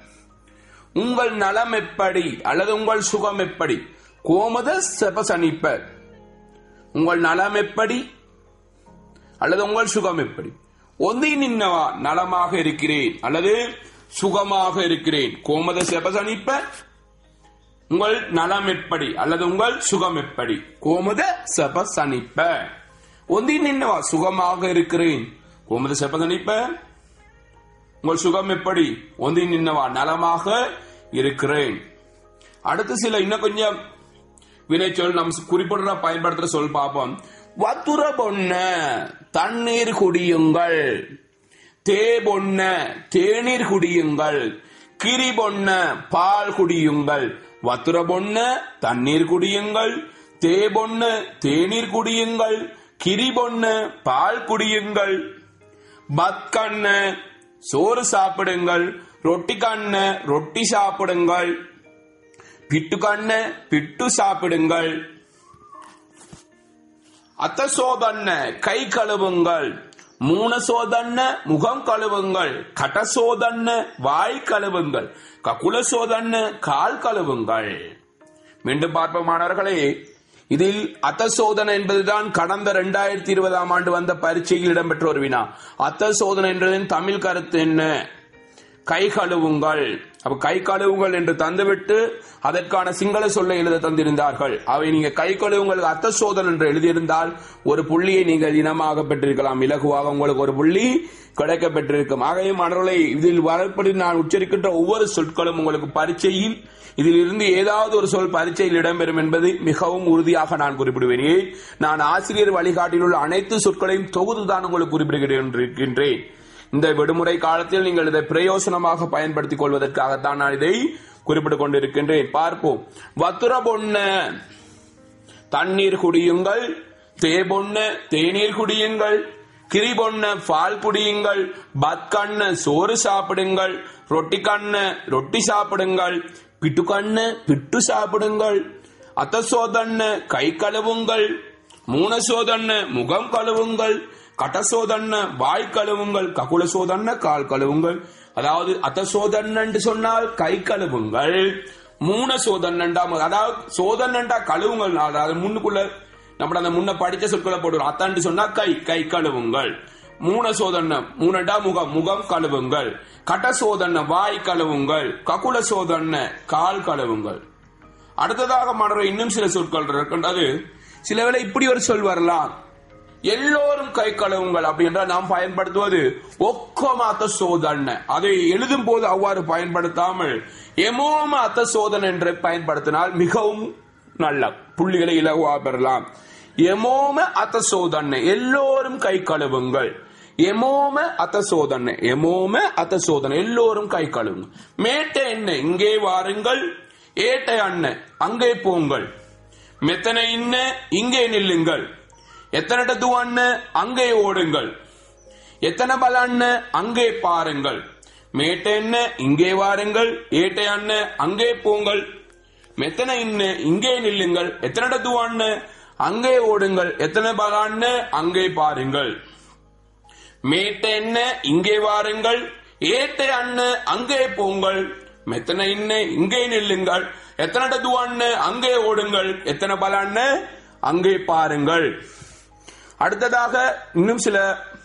உங்கள் நலம் எப்படி அல்லது உங்கள் சுகம் எப்படி கோமுத செப சனிப்ப உங்கள் நலம் எப்படி அல்லது உங்கள் சுகம் எப்படி ஒந்தி நின்னவா நலமாக இருக்கிறேன் அல்லது சுகமாக இருக்கிறேன் கோமத செபசனிப்ப உங்கள் நலம் எப்படி அல்லது உங்கள் சுகம் எப்படி கோமத செபசனிப்ப ஒந்தி நின்னவா சுகமாக இருக்கிறேன் கோமத செபசனிப்ப உங்கள் சுகம் எப்படி ஒந்தி நின்னவா நலமாக இருக்கிறேன் அடுத்து சில இன்னும் கொஞ்சம் வினைச்சொல் நம் குறிப்பிடுற பயன்படுத்துற சொல் பார்ப்போம் வத்துர பொன்ன தண்ணீர் குடியுங்கள் தே பொன்ன தேநீர் குடியுங்கள் கிரி பொன்ன பால் குடியுங்கள் வத்துர பொன்ன தண்ணீர் குடியுங்கள் தே பொன்ன தேநீர் குடியுங்கள் கிரி பொன்ன பால் குடியுங்கள் பத்கண்ண சோறு சாப்பிடுங்கள் ரொட்டி கண்ண ரொட்டி சாப்பிடுங்கள் பிட்டு கண்ண பிட்டு சாப்பிடுங்கள் அத்த சோதன்ன கை கழுவுங்கள் மூண சோதன்ன முகம் கழுவுங்கள் கட சோதன்ன வாய் கழுவுங்கள் ககுல சோதன்ன கால் கழுவுங்கள் மீண்டும் பார்ப்போம் மாணவர்களே இதில் அத்த சோதனை என்பதுதான் கடந்த இரண்டாயிரத்தி இருபதாம் ஆண்டு வந்த பரீட்சையில் இடம்பெற்ற ஒரு வினா அத்த சோதனை என்பதன் தமிழ் கருத்து என்ன கை கழுவுங்கள் அப்ப கை கழுவுங்கள் என்று தந்துவிட்டு அதற்கான சிங்கள சொல்லை எழுத தந்திருந்தார்கள் அவை நீங்க கை கழுவுங்கள் அர்த்த சோதனை என்று எழுதியிருந்தால் ஒரு புள்ளியை நீங்கள் இனமாக பெற்றிருக்கலாம் இலகுவாக உங்களுக்கு ஒரு புள்ளி கிடைக்க பெற்றிருக்கும் ஆகவே மாணவர்களை இதில் வரப்படி நான் உச்சரிக்கின்ற ஒவ்வொரு சொற்களும் உங்களுக்கு பரீட்சையில் இதில் இருந்து ஏதாவது ஒரு சொல் பரீட்சையில் இடம்பெறும் என்பது மிகவும் உறுதியாக நான் குறிப்பிடுவேன் ஏன் நான் ஆசிரியர் வழிகாட்டில் உள்ள அனைத்து சொற்களையும் தொகுதுதான் உங்களுக்கு குறிப்பிடுகின்றேன் இந்த விடுமுறை காலத்தில் நீங்கள் இதை பிரயோசனமாக பயன்படுத்திக் கொள்வதற்காகத்தான் நான் இதை குறிப்பிட்டுக் கொண்டிருக்கின்றேன் பார்ப்போம் வத்துர பொன்ன தண்ணீர் குடியுங்கள் தேபொன்ன தேநீர் குடியுங்கள் கிரிபொன்ன பால் குடியுங்கள் பத்கண்ண சோறு சாப்பிடுங்கள் ரொட்டி கண்ண ரொட்டி சாப்பிடுங்கள் பிட்டு கண்ண பிட்டு சாப்பிடுங்கள் அத்த சோதன்ன கை கழுவுங்கள் மூண சோதன்ன முகம் கழுவுங்கள் கட்ட சோதன்ன வாய் கழுவுங்கள் ககுல சோதன்ன கால் கழுவுங்கள் அதாவது அத்த சோதன்னு சொன்னால் கை கழுவுங்கள் மூண சோதன்னண்டா அதாவது சோதன்னண்டா கழுவுங்கள் அதாவது முன்னுக்குள்ள நம்ம அந்த முன்ன படிச்ச சொற்களை போடுறோம் அத்தாண்டு சொன்னா கை கை கழுவுங்கள் மூண சோதன்ன மூணண்டா முகம் முகம் கழுவுங்கள் கட்ட சோதன்ன வாய் கழுவுங்கள் ககுல சோதன்ன கால் கழுவுங்கள் அடுத்ததாக மன்ற இன்னும் சில சொற்கள் இருக்கின்றது சில வேளை இப்படி ஒரு சொல் வரலாம் எல்லோரும் கை கழுவுங்கள் அப்படி என்றால் நாம் பயன்படுத்துவது ஒக்கமாத்த சோதனை அதை எழுதும் போது அவ்வாறு பயன்படுத்தாமல் எமோம அத்த சோதனை என்று பயன்படுத்தினால் மிகவும் நல்ல புள்ளிகளை இலகுவா பெறலாம் எமோம அத்த சோதனை எல்லோரும் கை கழுவுங்கள் எமோம அத்த சோதனை எமோம அத்த சோதனை எல்லோரும் கை கழுவுங்க மேட்டை என்ன இங்கே வாருங்கள் ஏட்டை அண்ணன் அங்கே போங்கள் மெத்தனை இன்ன இங்கே நில்லுங்கள் எத்தனை துவண்ண அங்கே ஓடுங்கள் எத்தனை பலண்ண அங்கே பாருங்கள் மேட்டை என்ன இங்கே வாருங்கள் ஏட்டை அண்ண அங்கே போங்கள் மெத்தனை இன்ன இங்கே நில்லுங்கள் எத்தனை துவண்ண அங்கே ஓடுங்கள் எத்தனை பலாண்ண அங்கே பாருங்கள் மேட்டை என்ன இங்கே வாருங்கள் ஏட்டை அண்ண அங்கே போங்கள் மெத்தனை இன்ன இங்கே நில்லுங்கள் எத்தனை துவண்ண அங்கே ஓடுங்கள் எத்தனை பலாண்ண அங்கே பாருங்கள் அடுத்ததாக இன்னும் சில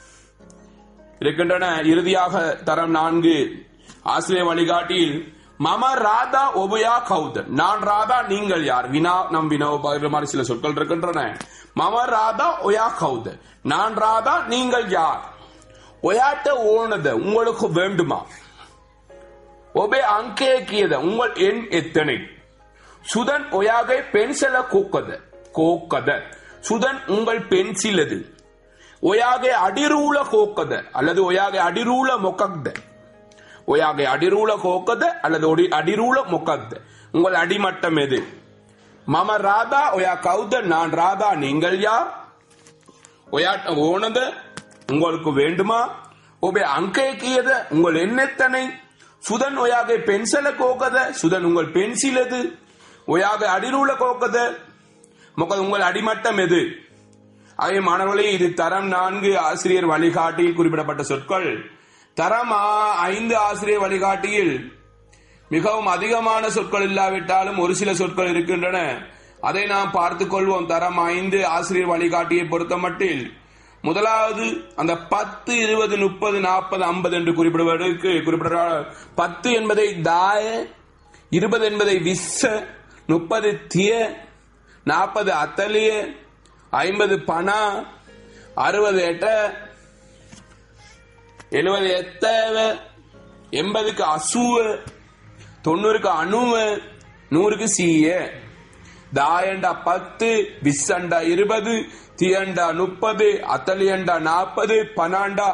இருக்கின்றன இறுதியாக தரம் நான்கு ஆசிரியர் வழிகாட்டியில் மம ராதா ஒபயா கௌத நான் ராதா நீங்கள் யார் வினா நம் வினோ பகிர்ற மாதிரி சில சொற்கள் இருக்கின்றன மம ராதா ஒயா கௌத நான் ராதா நீங்கள் யார் ஒயாட்ட ஓனத உங்களுக்கு வேண்டுமா ஒபே அங்கே கியத உங்கள் எண் எத்தனை சுதன் ஒயாகை பென்சில கோக்கத கோக்கத சுதன் உங்கள் பென்சில் எது ஒயாகை அடிரூல கோக்கத அல்லது ஒயாகை அடிரூல மொக்கக்த ஒயாகை அடிரூல கோக்கத அல்லது ஒடி அடிரூல மொக்கக்த உங்கள் அடிமட்டம் எது மம ராதா ஒயா கௌத நான் ராதா நீங்கள் யார் ஒயாட்ட ஓனத உங்களுக்கு வேண்டுமா ஒபே அங்கே கியத உங்கள் எண்ணெத்தனை சுதன் ஒயாகை பென்சில கோக்கத சுதன் உங்கள் பென்சில் எது ஒயாகை அடிரூல கோக்கத මොකද உங்கள் அடிமட்டம் எது ஆகிய மாணவர்களே இது தரம் நான்கு ஆசிரியர் வழிகாட்டியில் குறிப்பிடப்பட்ட சொற்கள் தரம் ஆ- ஐந்து ஆசிரியர் வழிகாட்டியில் மிகவும் அதிகமான சொற்கள் இல்லாவிட்டாலும் ஒரு சில சொற்கள் இருக்கின்றன அதை நாம் பார்த்துக் கொள்வோம் தரம் ஐந்து ஆசிரியர் வழிகாட்டியை பொறுத்த மட்டில் முதலாவது அந்த பத்து இருபது முப்பது நாற்பது ஐம்பது என்று குறிப்பிடுவதற்கு குறிப்பிட பத்து என்பதை தாய இருபது என்பதை விஸ்ஸ முப்பது திய நாற்பது அத்தலிய ஐம்பது பணா அறுபது எட்ட எழுபது எத்தவ எண்பதுக்கு அசுவ தொண்ணூறுக்கு அணுவ நூறுக்கு சீய தாயண்டா பத்து விசண்டா இருபது தியண்டா முப்பது அத்தலியண்டா நாற்பது பனாண்டா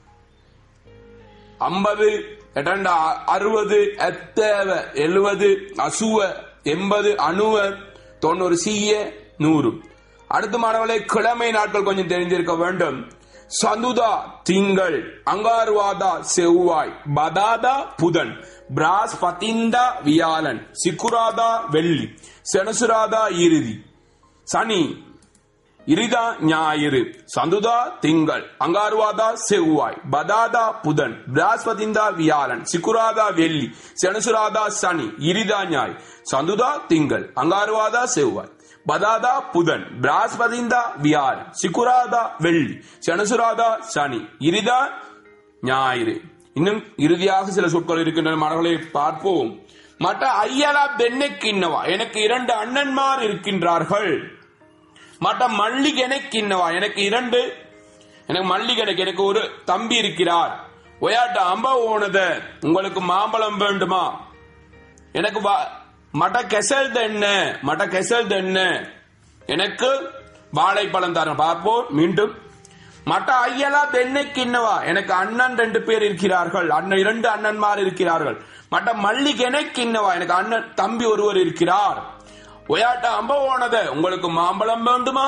ஐம்பது எட்டண்டா அறுபது எத்தேவ எழுபது அசுவ எண்பது அணுவ தொண்ணூறு சீய நூறு அடுத்த மாணவர்களை கிழமை நாட்கள் கொஞ்சம் தெரிஞ்சிருக்க வேண்டும் சந்துதா திங்கள் அங்காருவாதா செவ்வாய் பதாதா புதன் பிராஸ் பத்திந்தா வியாழன் சிக்குராதா வெள்ளி செனசுராதா இறுதி சனி இரிதா ஞாயிறு சந்துதா திங்கள் அங்காருவாதா செவ்வாய் பதாதா புதன் பிராஸ்பதிந்தா வியாழன் சிக்குராதா வெள்ளி செனசுராதா சனி இரிதா ஞாய் சந்துதா திங்கள் அங்காருவாதா செவ்வாய் பதாதா புதன் பிராஸ்பதிந்தா வியாழன் சிக்குராதா வெள்ளி செனசுராதா சனி இரிதா ஞாயிறு இன்னும் இறுதியாக சில சொற்கள் இருக்கின்றன மாணவர்களை பார்ப்போம் மற்ற ஐயலா பெண்ணைக்கின்னவா எனக்கு இரண்டு அண்ணன்மார் இருக்கின்றார்கள் மற்ற மல்லிகனைக்கு இன்னவா எனக்கு இரண்டு எனக்கு மல்லிகனைக்கு எனக்கு ஒரு தம்பி இருக்கிறார் ஒயாட்ட அம்ப ஓனத உங்களுக்கு மாம்பழம் வேண்டுமா எனக்கு வா- மட்ட கெசல் என்ன மட்ட கெசல் என்ன எனக்கு வாழைப்பழம் தரேன் பார்ப்போம் மீண்டும் மட்ட ஐயலா தென்னைக்கு இன்னவா எனக்கு அண்ணன் ரெண்டு பேர் இருக்கிறார்கள் அண்ணன் இரண்டு அண்ணன்மார் இருக்கிறார்கள் மட்ட மல்லிக்கு எனக்கு இன்னவா எனக்கு அண்ணன் தம்பி ஒருவர் இருக்கிறார் ஒயாட்ட அம்ப ஓனத உங்களுக்கு மாம்பழம் வேண்டுமா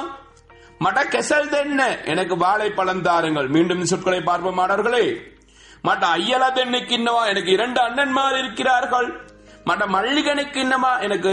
மட கெசல் தென்ன எனக்கு வாழைப்பழம் தாருங்கள் மீண்டும் இந்த சொற்களை பார்ப்போம் மாணவர்களே மட்ட ஐயலா தென்னைக்கு இன்னவா எனக்கு இரண்டு அண்ணன்மார் இருக்கிறார்கள் மட்ட மல்லிகனுக்கு இன்னமா எனக்கு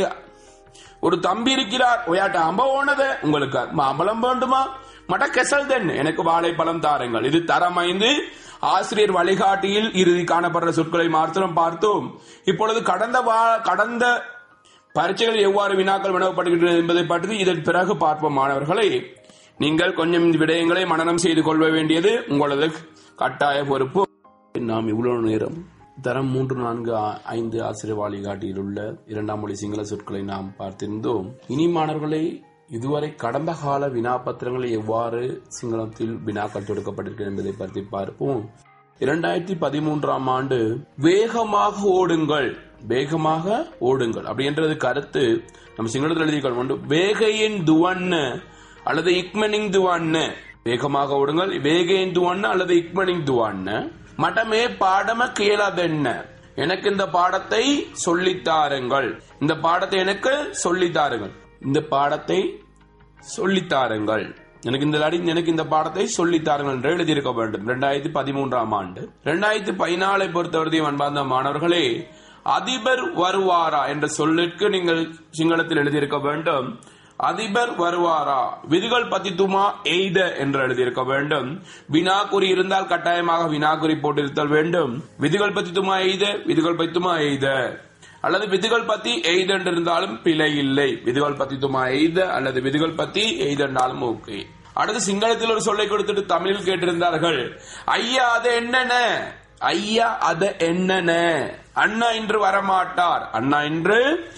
ஒரு தம்பி இருக்கிறார் ஒயாட்ட அம்ப ஓனத உங்களுக்கு மாம்பழம் வேண்டுமா மட கெசல் தென் எனக்கு வாழைப்பழம் தாருங்கள் இது தரம் ஐந்து ஆசிரியர் வழிகாட்டியில் இறுதி காணப்படுற சொற்களை மாத்திரம் பார்த்தோம் இப்பொழுது கடந்த வா- கடந்த பரீட்சைகள் எவ்வாறு வினாக்கள் வினவப்படுகின்றன என்பதை பற்றி இதன் பிறகு பார்ப்போம் மாணவர்களே நீங்கள் கொஞ்சம் இந்த விடயங்களை மனனம் செய்து கொள்ள வேண்டியது உங்களது கட்டாய பொறுப்பு நாம் இவ்வளவு நேரம் தரம் மூன்று நான்கு ஆ- ஐந்து ஆசிரியர் வழிகாட்டியில் உள்ள இரண்டாம் மொழி சிங்கள சொற்களை நாம் பார்த்திருந்தோம் இனி மாணவர்களை இதுவரை கடந்த கால வினாபத்திரங்களை எவ்வாறு சிங்களத்தில் வினாக்கள் தொடுக்கப்பட்டிருக்கிறது என்பதை பற்றி பார்ப்போம் இரண்டாயிரத்தி பதிமூன்றாம் ஆண்டு வேகமாக ஓடுங்கள் வேகமாக ஓடுங்கள் அப்படின்றது கருத்து நம்ம சிங்களத்தில் எழுதிக்கொள்ள வேகையின் துவன்னு அல்லது இக்மனிங் துவான்னு வேகமாக ஓடுங்கள் வேகையின் துவன்னு அல்லது இக்மனிங் துவான்னு மட்டமே பாடம கேளாதென்ன எனக்கு இந்த பாடத்தை சொல்லித்தாருங்கள் இந்த பாடத்தை எனக்கு சொல்லித்தாருங்கள் இந்த பாடத்தை சொல்லித்தாருங்கள் எனக்கு இந்த அடி எனக்கு இந்த பாடத்தை சொல்லித்தாருங்கள் என்று எழுதியிருக்க வேண்டும் இரண்டாயிரத்தி பதிமூன்றாம் ஆண்டு இரண்டாயிரத்தி பதினாலை பொறுத்தவரையும் அன்பார்ந்த மாணவர்களே அதிபர் வருவாரா என்ற சொல்லிற்கு நீங்கள் சிங்களத்தில் எழுதியிருக்க வேண்டும் அதிபர் வருவாரா விதிகள் பதித்துமா எய்த என்று எழுதியிருக்க வேண்டும் வினாக்குறி இருந்தால் கட்டாயமாக வினாக்குறி போட்டிருத்தல் வேண்டும் விதிகள் பதித்துமா எய்த விதிகள் பத்துமா எய்த அல்லது விதிகள் பத்தி எய்தென்று இருந்தாலும் பிழை இல்லை விதிகள் பத்தி துமா எய்த அல்லது விதிகள் பத்தி எய்தென்றாலும் ஓகே அடுத்து சிங்களத்தில் ஒரு சொல்லை கொடுத்துட்டு தமிழில் கேட்டிருந்தார்கள் ஐயா அது என்னென்ன ஐயா அது என்னென்ன அண்ணா இன்று வரமாட்டார் அண்ணா இன்று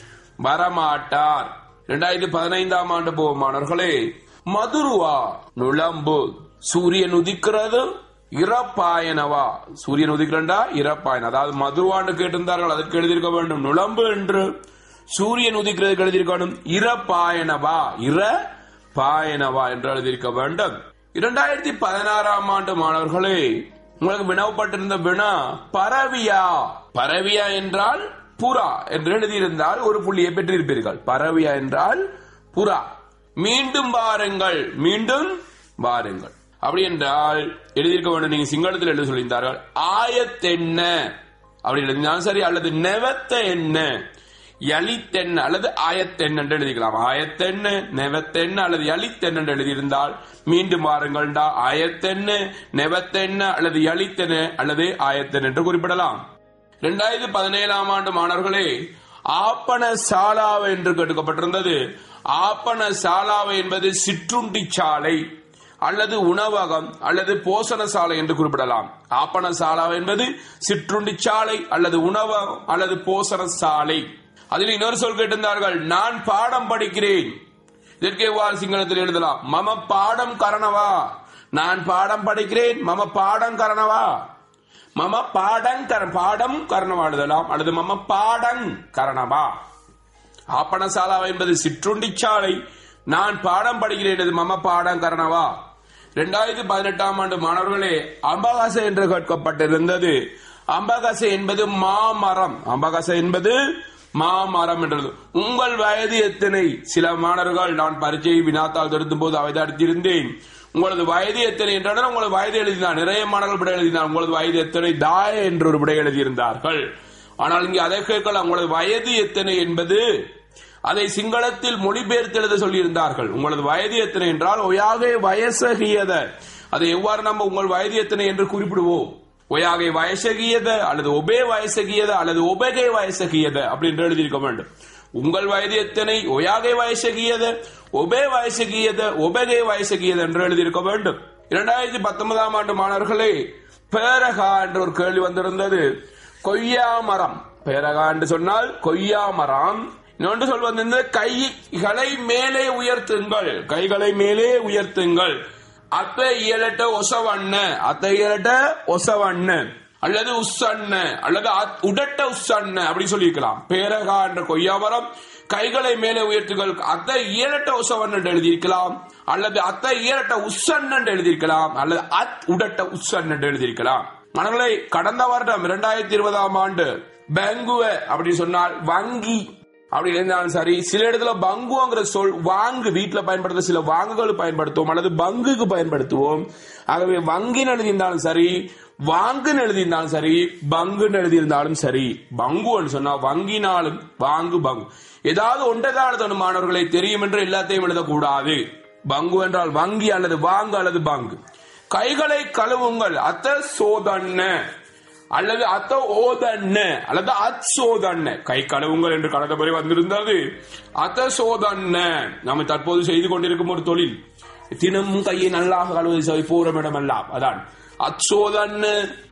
வரமாட்டார் இரண்டாயிரத்தி பதினைந்தாம் ஆண்டு போகும் மாணவர்களே மதுருவா நுளம்பு சூரியன் உதிக்கிறது இறப்பாயனவா சூரியன் உதிக்கிறண்டா இறப்பாயன் அதாவது மதுவான்னு கேட்டிருந்தார்கள் அதற்கு எழுதியிருக்க வேண்டும் நுளம்பு என்று சூரியன் உதிக்கிறதுக்கு எழுதியிருக்கணும் இறப்பாயனவா இற பாயனவா என்று எழுதியிருக்க வேண்டும் இரண்டாயிரத்தி பதினாறாம் ஆண்டு மாணவர்களே உங்களுக்கு வினவப்பட்டிருந்த வினா பரவியா பரவியா என்றால் புறா என்று எழுதியிருந்தால் ஒரு புள்ளியை பெற்றிருப்பீர்கள் பரவியா என்றால் புறா மீண்டும் வாருங்கள் மீண்டும் வாருங்கள் அப்படி என்றால் எழுதியிருக்க வேண்டும் நீங்க சிங்களத்தில் எழுத சொல்லியிருந்தார்கள் ஆயத்தென்ன அப்படி எழுதினாலும் சரி அல்லது நெவத்த என்ன யலித்தென்ன அல்லது ஆயத்தென் என்று எழுதிக்கலாம் ஆயத்தென்னு நெவத்தென்ன அல்லது யலித்தென் என்று எழுதியிருந்தால் மீண்டும் வாருங்கள்டா ஆயத்தென்னு நெவத்தென்ன அல்லது யலித்தென்ன அல்லது ஆயத்தென் என்று குறிப்பிடலாம் இரண்டாயிரத்தி பதினேழாம் ஆண்டு மாணவர்களே ஆப்பன சாலாவை என்று கேட்கப்பட்டிருந்தது ஆப்பன சாலாவை என்பது சிற்றுண்டி சாலை அல்லது உணவகம் அல்லது போசன சாலை என்று குறிப்பிடலாம் ஆப்பன சாலா என்பது சிற்றுண்டி சாலை அல்லது உணவகம் அல்லது போசன சாலை அதில் இன்னொரு சொல் கேட்டிருந்தார்கள் நான் பாடம் படிக்கிறேன் இதற்கே வாழ் சிங்களத்தில் எழுதலாம் மம பாடம் கரணவா நான் பாடம் படிக்கிறேன் மம பாடம் கரணவா மம பாடங் கர பாடம் கரணவா எழுதலாம் அல்லது மம பாடங் கரணவா ஆப்பணசாலா என்பது சிற்றுண்டி சாலை நான் பாடம் படிக்கிறேன் இது மம பாடம் கரணவா இரண்டாயிரத்தி பதினெட்டாம் ஆண்டு மாணவர்களே அம்பகாசை என்று கேட்கப்பட்டிருந்தது அம்பகாசை என்பது மாமரம் அம்பகாசை என்பது மாமரம் என்றது உங்கள் வயது எத்தனை சில மாணவர்கள் நான் பரீட்சை வினாத்தால் திருத்தும் போது அவை அடித்திருந்தேன் உங்களது வயது எத்தனை என்றால் உங்களது வயது எழுதினார் நிறைய மாணவர்கள் விடை எழுதினார் உங்களது வயது எத்தனை தாய என்று ஒரு விடை எழுதியிருந்தார்கள் ஆனால் இங்கே அதை கேட்கலாம் உங்களது வயது எத்தனை என்பது அதை சிங்களத்தில் மொழிபெயர்த்து எழுத சொல்லியிருந்தார்கள் உங்களது வயது எத்தனை என்றால் ஒயாகை வயசகியத அதை எவ்வாறு நம்ம உங்கள் வயது எத்தனை என்று குறிப்பிடுவோம் ஒயாகை வயசகியத அல்லது ஒபே வயசகியத அல்லது ஒபகை வயசகியத அப்படி என்று எழுதியிருக்க வேண்டும் உங்கள் வயது எத்தனை ஒயாகை வயசகியத ஒபே வயசகியத ஒபகை வயசகியத என்று எழுதியிருக்க வேண்டும் இரண்டாயிரத்தி பத்தொன்பதாம் ஆண்டு மாணவர்களே பேரகா என்ற ஒரு கேள்வி வந்திருந்தது கொய்யா மரம் பேரகா என்று சொன்னால் கொய்யா மரம் இன்னொன்று சொல் வந்திருந்தது கைகளை மேலே உயர்த்துங்கள் கைகளை மேலே உயர்த்துங்கள் அத்த இயலட்ட ஒசவண்ண அத்த இயலட்ட ஒசவண்ண அல்லது உஸ்ஸன்ன அல்லது அத்- உடட்ட உஸ்ஸன்ன அப்படி சொல்லியிருக்கலாம் பேரகா என்ற கொய்யாமரம் கைகளை மேலே உயர்த்துகள் அத்தை இயலட்ட உசவன் என்று எழுதியிருக்கலாம் அல்லது அத்தை இயலட்ட உஸ்ஸன் என்று எழுதியிருக்கலாம் அல்லது அத் உடட்ட உஸ்ஸன் என்று எழுதியிருக்கலாம் மனங்களை கடந்த வருடம் இரண்டாயிரத்தி இருபதாம் ஆண்டு பேங்குவ அப்படி சொன்னால் வங்கி அப்படி இருந்தாலும் சரி சில இடத்துல பங்குங்கிற சொல் வாங்கு வீட்டுல பயன்படுத்த சில வாங்குகள் பயன்படுத்துவோம் அல்லது பங்குக்கு பயன்படுத்துவோம் ஆகவே வங்கின்னு எழுதியிருந்தாலும் சரி வாங்குன்னு எழுதியிருந்தாலும் சரி பங்குன்னு எழுதியிருந்தாலும் சரி பங்குன்னு சொன்னா வங்கினாலும் வாங்கு பங்கு ஏதாவது ஒன்றைதான் எழுதணும் மாணவர்களை தெரியும் என்று எல்லாத்தையும் எழுதக்கூடாது பங்கு என்றால் வங்கி அல்லது வாங்கு அல்லது பங்கு கைகளை கழுவுங்கள் அத்த சோதன்ன அல்லது அத்த ஓதன்ன அல்லது அத் சோதன்ன கை கழுவுங்கள் என்று கடந்த முறை வந்திருந்தது அத்த சோதன்ன நாம் தற்போது செய்து கொண்டிருக்கும் ஒரு தொழில் தினமும் கையை நல்லாக கழுவது போற இடமெல்லாம் அதான் அச்சோதன்னு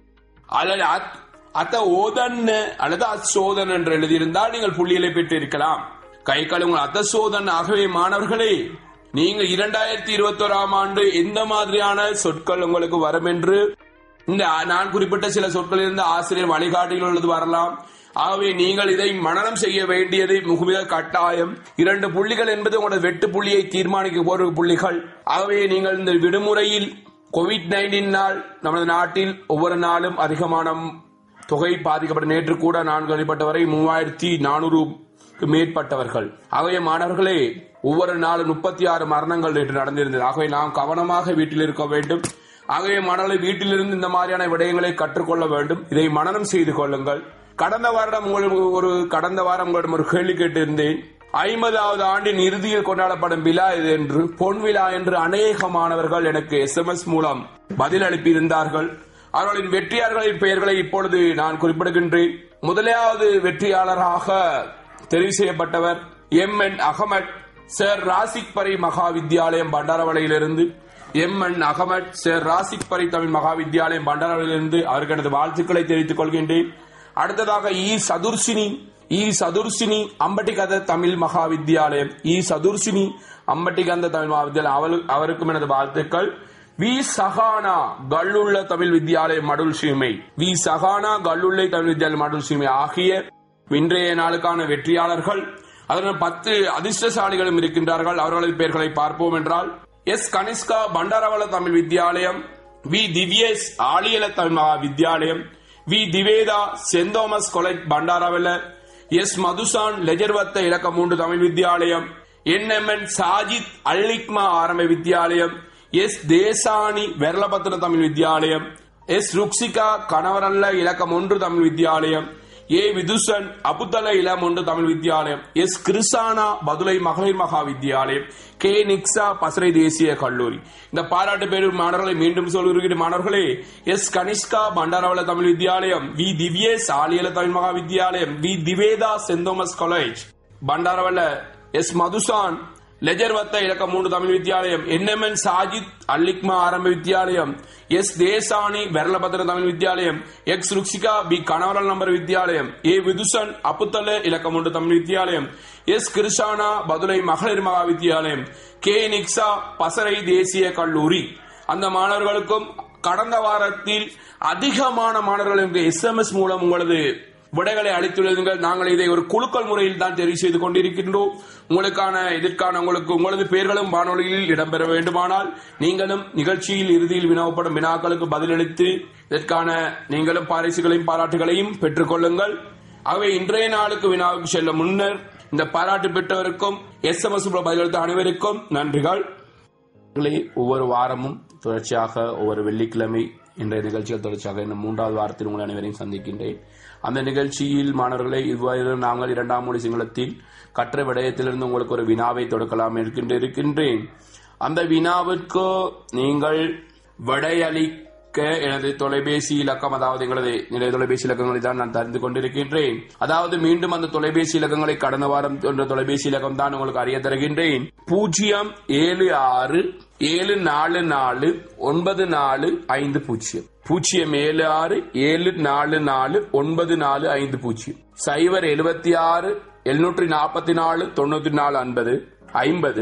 அல்லது அத்- அத்த ஓதன்ன அல்லது அச்சோதன் என்று எழுதியிருந்தால் நீங்கள் புள்ளிகளை பெற்று இருக்கலாம் கை கழுவுங்கள் அத்த சோதன் ஆகவே மாணவர்களே நீங்க இரண்டாயிரத்தி இருபத்தோராம் ஆண்டு எந்த மாதிரியான சொற்கள் உங்களுக்கு வரும் என்று இந்த நான் குறிப்பிட்ட சில சொற்கள் இருந்த ஆசிரியர் வழிகாட்டிகள் உள்ளது வரலாம் ஆகவே நீங்கள் இதை மனனம் செய்ய வேண்டியது மிக கட்டாயம் இரண்டு புள்ளிகள் என்பது உங்களோட வெட்டு புள்ளியை தீர்மானிக்க போற புள்ளிகள் ஆகவே நீங்கள் இந்த விடுமுறையில் கோவிட் நைன்டீனால் நமது நாட்டில் ஒவ்வொரு நாளும் அதிகமான தொகை பாதிக்கப்பட்ட நேற்று கூட நான் கேள்விப்பட்டவரை மூவாயிரத்தி நானூறுக்கு மேற்பட்டவர்கள் ஆகவே மாணவர்களே ஒவ்வொரு நாளும் முப்பத்தி ஆறு மரணங்கள் நேற்று நடந்திருந்தது ஆகவே நாம் கவனமாக வீட்டில் இருக்க வேண்டும் ஆகவே மாணவர்களை வீட்டிலிருந்து இந்த மாதிரியான விடயங்களை கற்றுக்கொள்ள வேண்டும் இதை மனனம் செய்து கொள்ளுங்கள் கடந்த வாரம் உங்களுக்கு ஒரு கடந்த வாரம் உங்களிடம் ஒரு கேள்வி கேட்டிருந்தேன் ஐம்பதாவது ஆண்டின் இறுதியில் கொண்டாடப்படும் விழா இது என்று பொன் விழா என்று அநேக மாணவர்கள் எனக்கு எஸ்எம்எஸ் மூலம் பதில் அனுப்பியிருந்தார்கள் அவர்களின் வெற்றியாளர்களின் பெயர்களை இப்பொழுது நான் குறிப்பிடுகின்றேன் முதலாவது வெற்றியாளராக தெரிவு செய்யப்பட்டவர் M N Ahamed sir Razik Fareed மகா வித்யாலயம் பண்டாரவளையிலிருந்து M N Ahamed sir Razik Fareed Tamil மகா வித்யாலயம் பண்டாரவளையிலிருந்து அவருக்கு எனது வாழ்த்துக்களை தெரிவித்துக் கொள்கின்றேன் அடுத்ததாக இ சதுர்சினி இ சதுர்சினி அம்பட்டிகந்த தமிழ் மகா வித்யாலயம் இ சதுர்சினி அம்பட்டிகந்த தமிழ் மகா வித்யாலயம் அவரு- அவருக்கும் எனது வாழ்த்துக்கள் வி சகானா கல்லுள்ள தமிழ் வித்யாலயம் மடுல் சீமை வி சகானா கல்லுள்ள தமிழ் வித்யாலயம் மடுல் சீமை ஆகிய இன்றைய நாளுக்கான வெற்றியாளர்கள் அதனால் பத்து அதிர்ஷ்டசாலிகளும் இருக்கின்றார்கள் அவர்களின் பெயர்களை பார்ப்போம் என்றால் எஸ் கனிஷ்கா பண்டாரவள தமிழ் வித்யாலயம் வி திவ்யேஷ் ஆலியல தமிழ் மகா வித்யாலயம் V Diveda saint Thomas college Bandarawela S Madushan Ledgerwatta இலக்க மூன்று தமிழ் வித்யாலயம் என்எம்என் சாஜித் அல்லிக்மா ஆரம்ப வித்யாலயம் எஸ் தேசானி வெர்லபத்திர தமிழ் வித்யாலயம் எஸ் ருக்ஷிகா கணவரல்ல இலக்கம் ஒன்று தமிழ் வித்யாலயம் ஏ விதுசன் அபுத்தல இளம் ஒன்று தமிழ் வித்யாலயம் எஸ் கிருசானா பதுளை மகளிர் மகா வித்யாலயம் கே நிக்ஸா பசறை தேசிய கல்லூரி இந்த பாராட்டு பெறும் மாணவர்களை மீண்டும் சொல்கிறேன் மாணவர்களே எஸ் கனிஷ்கா பண்டாரவள தமிழ் வித்யாலயம் வி திவ்யேஷ் ஆலியல தமிழ் மகா வித்யாலயம் V Diveda saint Thomas college Bandarawela S Madushan Ledgerwatta இலக்கம் மூன்று தமிழ் வித்யாலயம் என்எம்என் சாஜித் அல்லிக்மா ஆரம்ப வித்யாலயம் எஸ் தேசானி வெர்லபத்திர தமிழ் வித்யாலயம் X Rukshika B Kanawarella number வித்யாலயம் ஏ விதுசன் அப்புத்தல இலக்கம் ஒன்று தமிழ் வித்யாலயம் எஸ் கிருஷானா பதுளை மகளிர் மகா வித்யாலயம் கே நிக்ஸா பசறை தேசிய கல்லூரி அந்த மாணவர்களுக்கும் கடந்த வாரத்தில் அதிகமான மாணவர்களுக்கு எஸ்எம்எஸ் மூலம் உங்களது விடைகளை அளித்துள்ளீர்கள் நாங்கள் இதை ஒரு குலுக்கல் முறையில் தான் தெரிவு செய்து கொண்டிருக்கின்றோம் உங்களுக்கான இதற்கான உங்களுக்கு உங்களது பெயர்களும் வானொலியில் இடம்பெற வேண்டுமானால் நீங்களும் நிகழ்ச்சியில் இறுதியில் வினாவப்படும் வினாக்களுக்கு பதிலளித்து இதற்கான நீங்களும் பாரிசுகளையும் பாராட்டுகளையும் பெற்றுக் கொள்ளுங்கள் ஆகவே இன்றைய நாளுக்கு வினாவுக்கு செல்ல முன்னர் இந்த பாராட்டு பெற்றவருக்கும் எஸ் எம் எஸ் பதிலளித்த அனைவருக்கும் நன்றிகள் நேயர்களே, ஒவ்வொரு வாரமும் தொடர்ச்சியாக ஒவ்வொரு வெள்ளிக்கிழமை இன்றைய நிகழ்ச்சிகள் தொடர்ச்சியாக இன்னும் மூன்றாவது வாரத்தில் உங்கள் அனைவரையும் சந்திக்கின்றேன் அந்த நிகழ்ச்சியில் மாணவர்களை இவ்வாறு நாங்கள் இரண்டாம் மொழி சிங்களத்தில் கற்ற விடயத்திலிருந்து உங்களுக்கு ஒரு வினாவை தொடுக்கலாம் இருக்கின்ற இருக்கின்றேன் அந்த வினாவிற்கு நீங்கள் விடையளிக்க எனது தொலைபேசி இலக்கம் அதாவது எங்களது நிலை தொலைபேசி இலக்கங்களை தான் நான் தந்து கொண்டிருக்கின்றேன் அதாவது மீண்டும் அந்த தொலைபேசி இலக்கங்களை கடந்த வாரம் என்ற தொலைபேசி இலக்கம் தான் உங்களுக்கு அறிய தருகின்றேன் பூஜ்ஜியம் ஏழு ஆறு ஏழு நாலு நாலு ஒன்பது நாலு ஐந்து பூஜ்ஜியம் பூஜ்ஜியம் ஏழு ஆறு ஏழு நாலு நாலு ஒன்பது நாலு ஐந்து பூஜ்ஜியம் சைபர் எழுபத்தி ஆறு எழுநூற்றி நாற்பத்தி நாலு தொண்ணூத்தி நாலு ஐம்பது ஐம்பது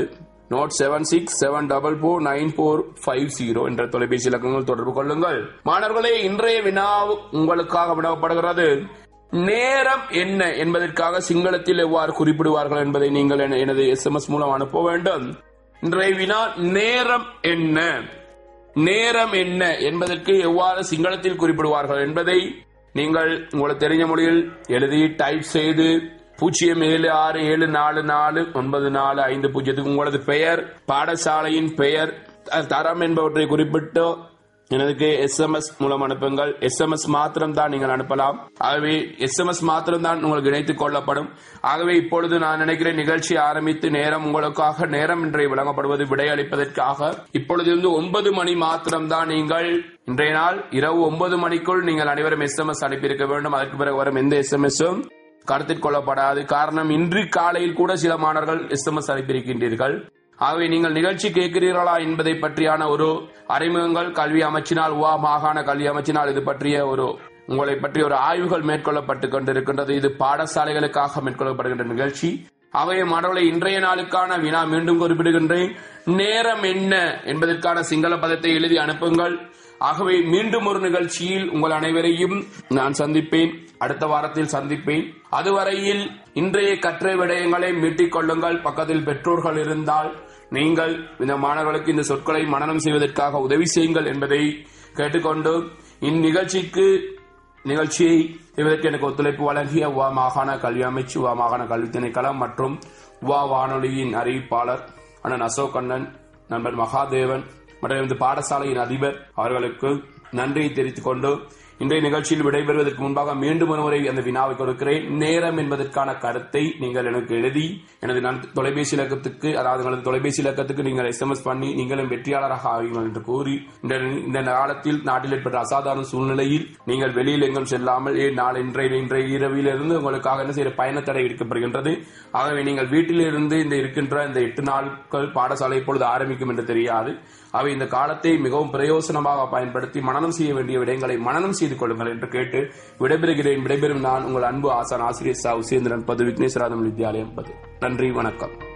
note seven six seven double four nine four five zero என்ற தொலைபேசி இலக்கங்கள் தொடர்பு கொள்ளுங்கள் மாணவர்களே இன்றைய வினா உங்களுக்காக வினவப்படுகிறது நேரம் என்ன என்பதற்காக சிங்களத்தில் எவ்வாறு குறிப்பிடுவார்கள் என்பதை நீங்கள் என- எனது எஸ்எம்எஸ் மூலம் அனுப்ப வேண்டும் இன்றைய வினா நேரம் என்ன நேரம் என்ன என்பதற்கு எவ்வாறு சிங்களத்தில் குறிப்பிடுவார்கள் என்பதை நீங்கள் உங்களுக்கு தெரிஞ்ச மொழியில் எழுதி டைப் செய்து பூஜ்ஜியம் ஏழு ஆறு ஏழு நாலு நாலு ஒன்பது நாலு ஐந்து பூஜ்ஜியத்துக்கு உங்களது பெயர் பாடசாலையின் பெயர் த- தரம் என்பவற்றை குறிப்பிட்டு எனக்கு எஸ்எம்எஸ் மூலம் அனுப்புங்கள் எஸ்எம்எஸ் மாத்திரம் தான் நீங்கள் அனுப்பலாம் ஆகவே எஸ்எம்எஸ் மாத்திரம் தான் உங்களுக்கு இணைத்துக் கொள்ளப்படும் ஆகவே இப்பொழுது நான் நினைக்கிறேன் நிகழ்ச்சி ஆரம்பித்து நேரம் உங்களுக்காக நேரம் இன்றைய வழங்கப்படுவது விடையளிப்பதற்காக இப்பொழுதிருந்து ஒன்பது மணி மாத்திரம் தான் நீங்கள் இன்றைய நாள் இரவு ஒன்பது மணிக்குள் நீங்கள் அனைவரும் எஸ்எம்எஸ் அனுப்பியிருக்க வேண்டும் அதற்கு பிறகு வரும் எந்த எஸ்எம்எஸும் கருத்தில் கொள்ளப்படாது காரணம் இன்று காலையில் கூட சில மாணவர்கள் எஸ்எம்எஸ் அனுப்பியிருக்கின்றீர்கள் ஆகவே நீங்கள் நிகழ்ச்சி கேட்கிறீர்களா என்பதை பற்றியான ஒரு அறிமுகங்கள் கல்வி அமைச்சினால் உவா மாகாண கல்வி அமைச்சினால் இது பற்றிய ஒரு உங்களை பற்றி ஒரு ஆய்வுகள் மேற்கொள்ளப்பட்டு கொண்டிருக்கின்றது இது பாடசாலைகளுக்காக மேற்கொள்ளப்படுகின்ற நிகழ்ச்சி ஆகவே மாணவர்களை இன்றைய நாளுக்கான வினா மீண்டும் குறிப்பிடுகின்றேன் நேரம் என்ன என்பதற்கான சிங்கள பதத்தை எழுதி அனுப்புங்கள் ஆகவே மீண்டும் ஒரு நிகழ்ச்சியில் உங்கள் அனைவரையும் நான் சந்திப்பேன் அடுத்த வாரத்தில் சந்திப்பேன் அதுவரையில் இன்றைய கற்றை விடயங்களை மீட்டிக் கொள்ளுங்கள் பக்கத்தில் பெற்றோர்கள் இருந்தால் நீங்கள் இந்த மாணவர்களுக்கு இந்த சொற்களை மனனம் செய்வதற்காக உதவி செய்யுங்கள் என்பதை கேட்டுக்கொண்டு இந்நிகழ்ச்சிக்கு நிகழ்ச்சியை இதற்கு எனக்கு ஒத்துழைப்பு வழங்கிய வா மாகாண கல்வி அமைச்சு வா மாகாண கல்வி திணைக்களம் மற்றும் வா வானொலியின் அறிவிப்பாளர் அண்ணன் அசோக் அண்ணன் நண்பர் மகாதேவன் மற்றும் இந்த பாடசாலையின் அதிபர் அவர்களுக்கு நன்றியை தெரிவித்துக் கொண்டு இன்றைய நிகழ்ச்சியில் விடைபெறுவதற்கு முன்பாக மீண்டும் ஒருமுறை அந்த வினாவை கொடுக்கிறேன் நேரம் என்பதற்கான கருத்தை நீங்கள் எனக்கு எழுதி எனது நான் தொலைபேசி இலக்கத்துக்கு அதாவது உங்களது தொலைபேசி இலக்கத்துக்கு நீங்கள் எஸ்எம்எஸ் பண்ணி நீங்களும் வெற்றியாளராக ஆவீங்கள் என்று கூறி இந்த இந்த காலத்தில் நாட்டில் ஏற்பட்ட அசாதாரண சூழ்நிலையில் நீங்கள் வெளியில் எங்கும் செல்லாமல் ஏன் நாளை இன்றைய இன்றைய இரவிலிருந்து உங்களுக்காக என்ன செய்ய பயணத்தடை விடுக்கப்படுகின்றது ஆகவே நீங்கள் வீட்டில் இருந்து இந்த இருக்கின்ற இந்த எட்டு நாட்கள் பாடசாலை எப்பொழுது ஆரம்பிக்கும் என்று தெரியாது அவை இந்த காலத்தை மிகவும் பிரயோசனமாக பயன்படுத்தி மனனம் செய்ய வேண்டிய விடயங்களை மனனம் செய்து கொள்ளுங்கள் என்று கேட்டு விடைபெறுகிறேன் விடைபெறும் நான் உங்கள் அன்பு ஆசான் ஆசிரியர் சா உசேந்திரன் பது விக்னேஸ்வராதம் வித்யாலயம் பது நன்றி வணக்கம்